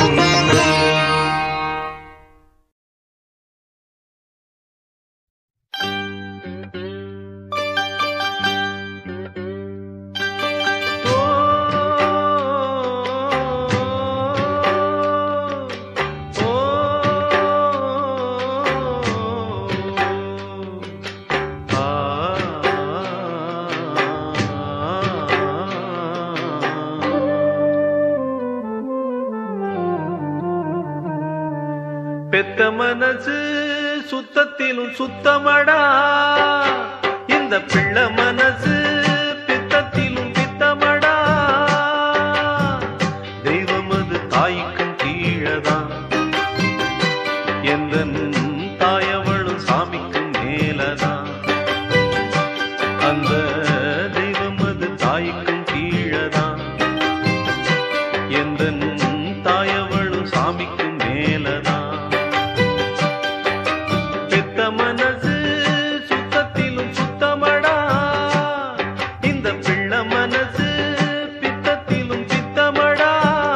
பெத்த மனசு சுத்தத்திலும் சுத்தமடா இந்த பிள்ளை மனசு பித்தத்திலும் பித்தமடா தெய்வம் அது தாய்க்கும் கீழதான் எந்த தாயவளும் சாமிக்கும் மேலதான் அந்த தெய்வம் அது தாய்க்கும் கீழதான் எந்த தாயவளும் சாமிக்கும் மேலதான் பெத்த மனசு சுத்தத்திலும் சுத்தமடா இந்த பிள்ளை மனசு பித்தத்திலும் பித்தமடா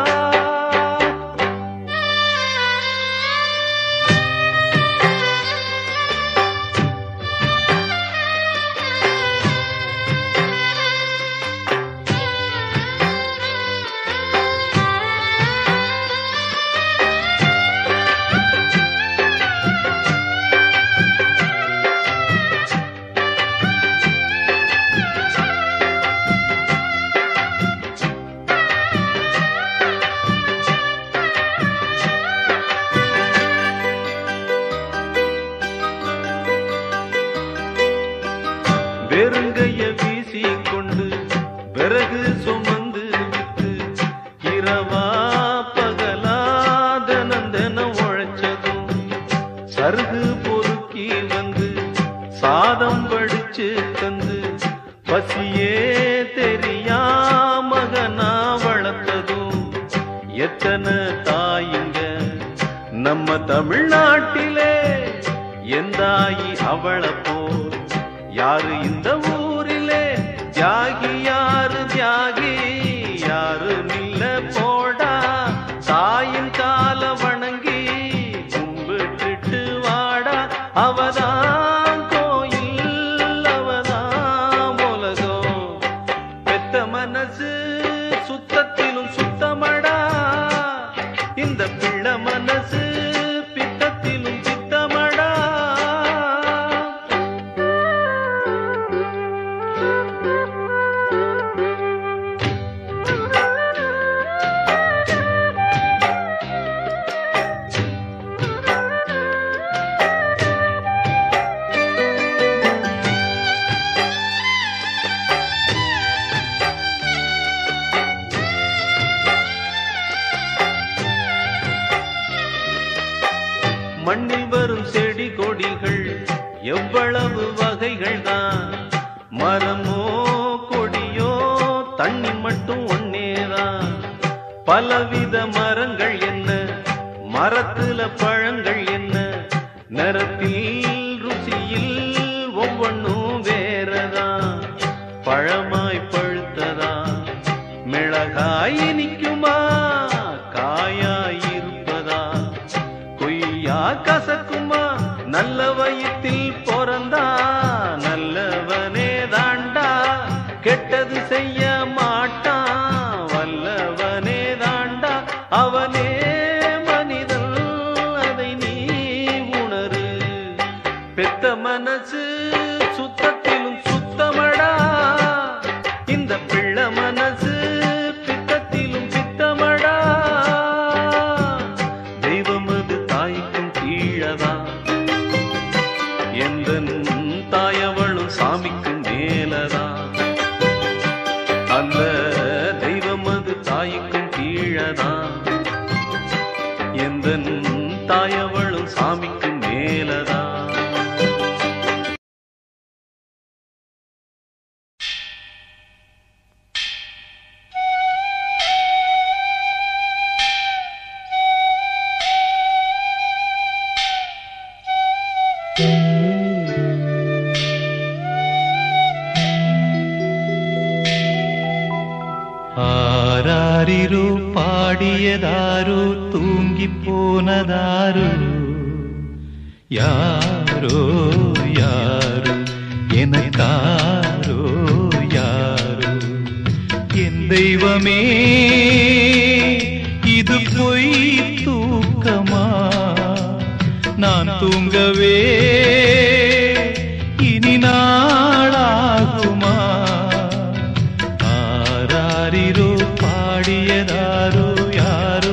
வெறுங்கைய வீசி கொண்டு விறகு சுமந்து விட்டு இரவா பகலா தினம் தினம் உழைச்சதும் சருகு பொறுக்கி வந்து சாதம் படிச்சு தந்து பசியே தெரியா மகனா வளர்த்ததும் எத்தனை தாயிங்க நம்ம தமிழ்நாட்டிலே எந்தாயி அவளை போல் யாரு இந்த ஊரிலே தியாகி யாரு தியாகி யாரு நில்ல போடா தாயின் கால வணங்கி கும்பிட்டுட்டு வாடா அவதான் கோயில் அவதான் உலகம் மண்ணில் வரும் செடி கொடிகள் எவ்வளவு வகைகள் தான் மரமோ கொடியோ தண்ணி மட்டும் ஒன்னேதான் பலவித மரங்கள் என்ன மரத்துல பழங்கள் என்ன நிறத்தில் ருசியில் ஒவ்வொன்றும் வேறதான் பழமாய் பழுத்ததா மிளகாய் இனிக்குமா காயாய் இருப்பதா கொய்யா கசக்குமா நல்ல வயிற்றில் பிறந்தா நல்லவனே தாண்டா கெட்டது செய்ய மாட்டான் வல்லவனே தாண்டா அவனே மனிதன் அதை நீ உணரு பெத்த மனசு சுத்தத்திலும் சுத்தமடா இந்த பிள்ளை மனசு பித்தத்திலும் பித்தமடா தெய்வம் அது தாய்க்கும் கீழதான் எந்த தாயவளும் சாமிக்கும் மேலதான் அந்த தெய்வம் அது தாய்க்கும் கீழதான் எந்த தாயவளும் சாமிக்கும் மேலதான் ஆராரிரு பாடியதாரோ தூங்கி போனதாரோ யாரோ யாரோ எனக்காரோ யாரோ என் தெய்வமே இது பொய் தூக்கமா நான் தூங்கவே இனி நாளாகுமா ஆராரிரோ பாடியதாரோ யாரோ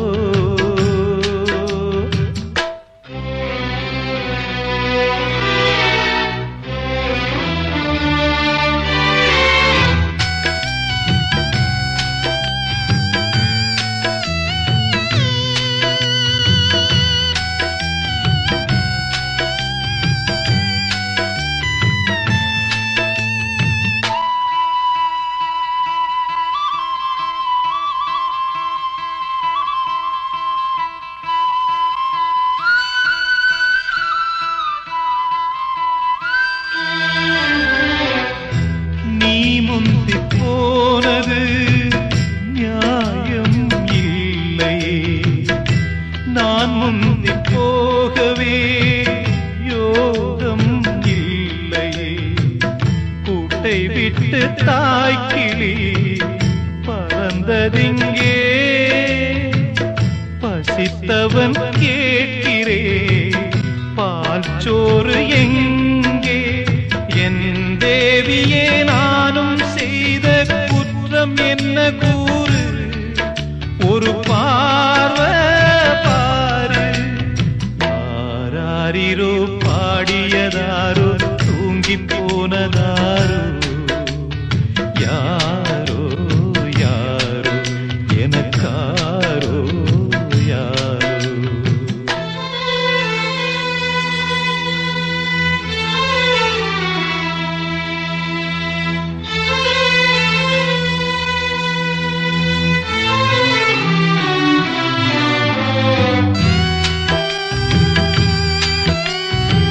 நீ முந்தி போனது நியாயம் இல்லை நான் முந்தி போகவே யோகம் இல்லை கூட்டை விட்டு தாய்க்கிளி பறந்ததிங்கே பசித்தவன் கேட்கிறே பால் சோறு எங்கே என் தேவியே நானும் செய்த குற்றம் என்ன கூறு ஒரு பார்வை பாரு ஆராரிரோ பாடியதாரோ தூங்கி போனதாரோ யாரோ யாரோ எனக்காரோ யாரோ ஆ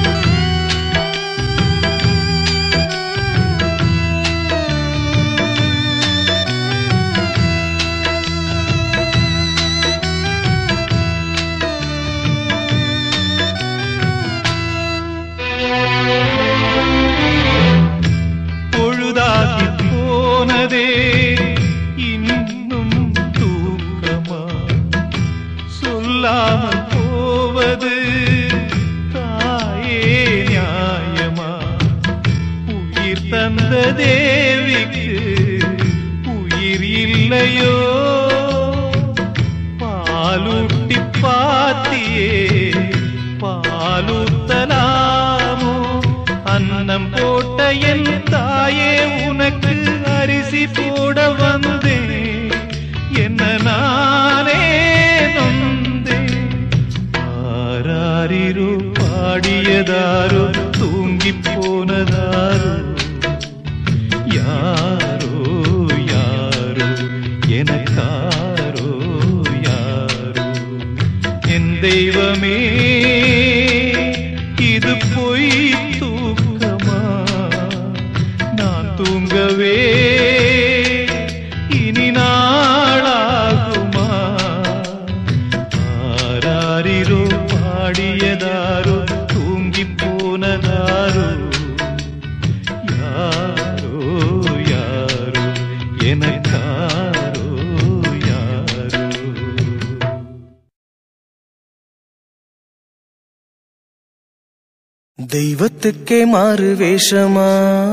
ஆராரிரோ பாடியதாரோ தூங்கி போனதாரோ யாரோ யாரோ எனக்காரோ யாரோ என் தெய்வமே இது பொய் தூக்கமா நான் தூங்கவே இனி நாளாகுமா ஆராரிரோ பாடியதாரோ தூங்கி போனதாரோ யாரோ யாரோ எனக்காரோ யாரோ தெய்வத்துக்கே மாறு வேஷமா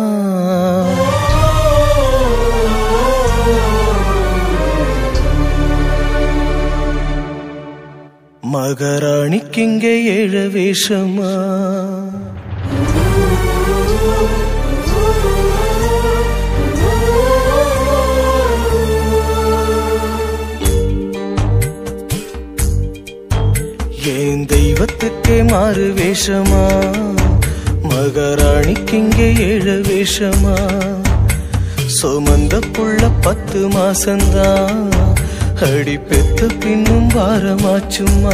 மகாராணிக்கிங்கே ஏழ வேஷமா ஏன் தெய்வத்துக்கே மாறு வேஷமா மகாராணிக்கிங்கே ஏழ வேஷமா சுமந்த புள்ள பத்து மாசந்தான் அடி பெத்த பின்னும் வாரமாச்சுமா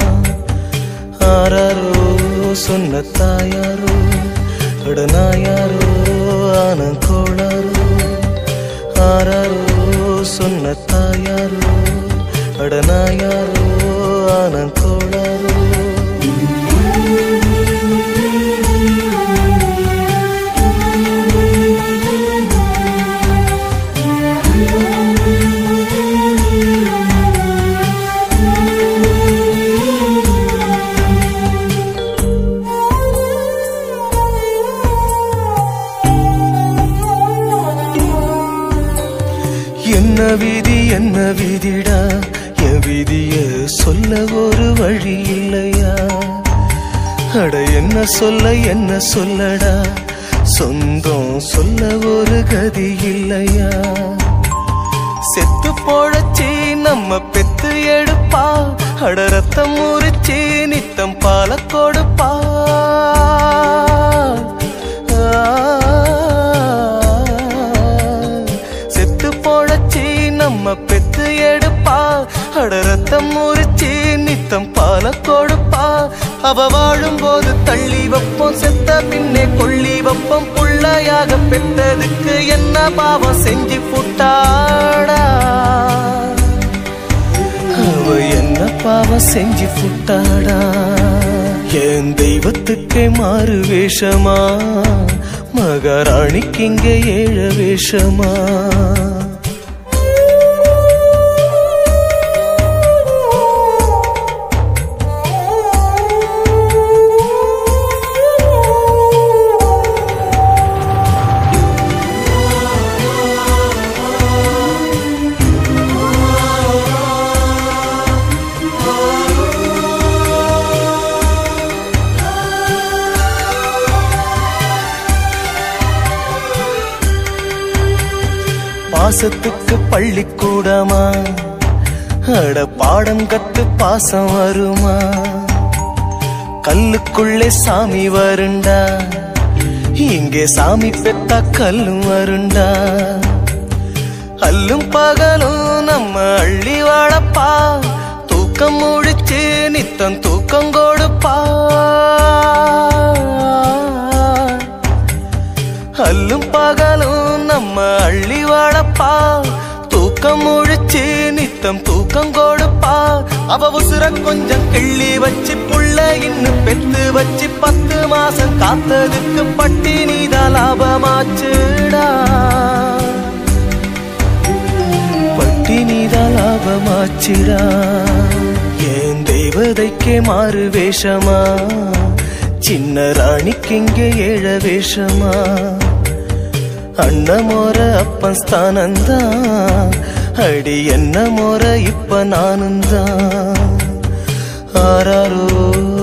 ஆராரோ சொன்ன தாயாரோ அடனாயாரோ ஆனங்கோளாரோ ஆராரோ சொன்ன தாயாரோ அடனாயாரோ ஆனங்கோளாரோ என்ன விதி என்ன விதிடா என் விதிய சொல்ல ஒரு வழி இல்லையா அட என்ன சொல்ல என்ன சொல்லடா சொந்தம் சொல்ல ஒரு கதி இல்லையா செத்து போழச்சி நம்ம பெத்து எடுப்பா அட ரத்தம் முறிச்சி நித்தம் பால கொடுப்பா செத்து போழச்சி நம்ம பெத்து எடுப்பா அட ரத்தம் முறிச்சி நித்தம் பால கொடுப்பா அவ வாழும்போது தள்ளி வைப்போம் செத்த பின்னே கொள்ளி வைப்போம் புள்ளையாக பெற்றதுக்கு என்ன பாவம் செஞ்சு புட்டாடா அவ என்ன பாவம் செஞ்சு புட்டாடா என் தெய்வத்துக்கே மாறு வேஷமா மகாராணிக்கு இங்க ஏழ வேஷமா பாசத்துக்கு பள்ளிக்கூடமா அட பாடம் கத்து பாசம் வருமா கல்லுக்குள்ளே சாமி வருண்டா இங்கே சாமி பெத்தா கல்லும் வருண்டா அல்லும் பகலும் நம்ம அள்ளி வாழப்பா தூக்கம் முழிச்சு நித்தம் தூக்கம் கொடுப்பா அல்லும் பகலும் நம்ம அள்ளி வாழப்பா தூக்கம் முழிச்சு நித்தம் தூக்கம் கொடுப்பா அவ உசுர கொஞ்சம் கிள்ளி வச்சு புள்ள இன்னும் பெத்து வச்சு பத்து மாசம் காத்ததுக்கு பட்டி நீதான் லாபமாச்சுடா பட்டி நீதான் லாபமாச்சுடா ஏன் தெய்வதைக்கே மாறு வேஷமா சின்ன ராணிக்கு இங்கே ஏழ வேஷமா அண்ண மோர அப்பன் ஸ்தானந்தான் அடி என்ன மோர இப்ப நானும் தான் ஆராரோ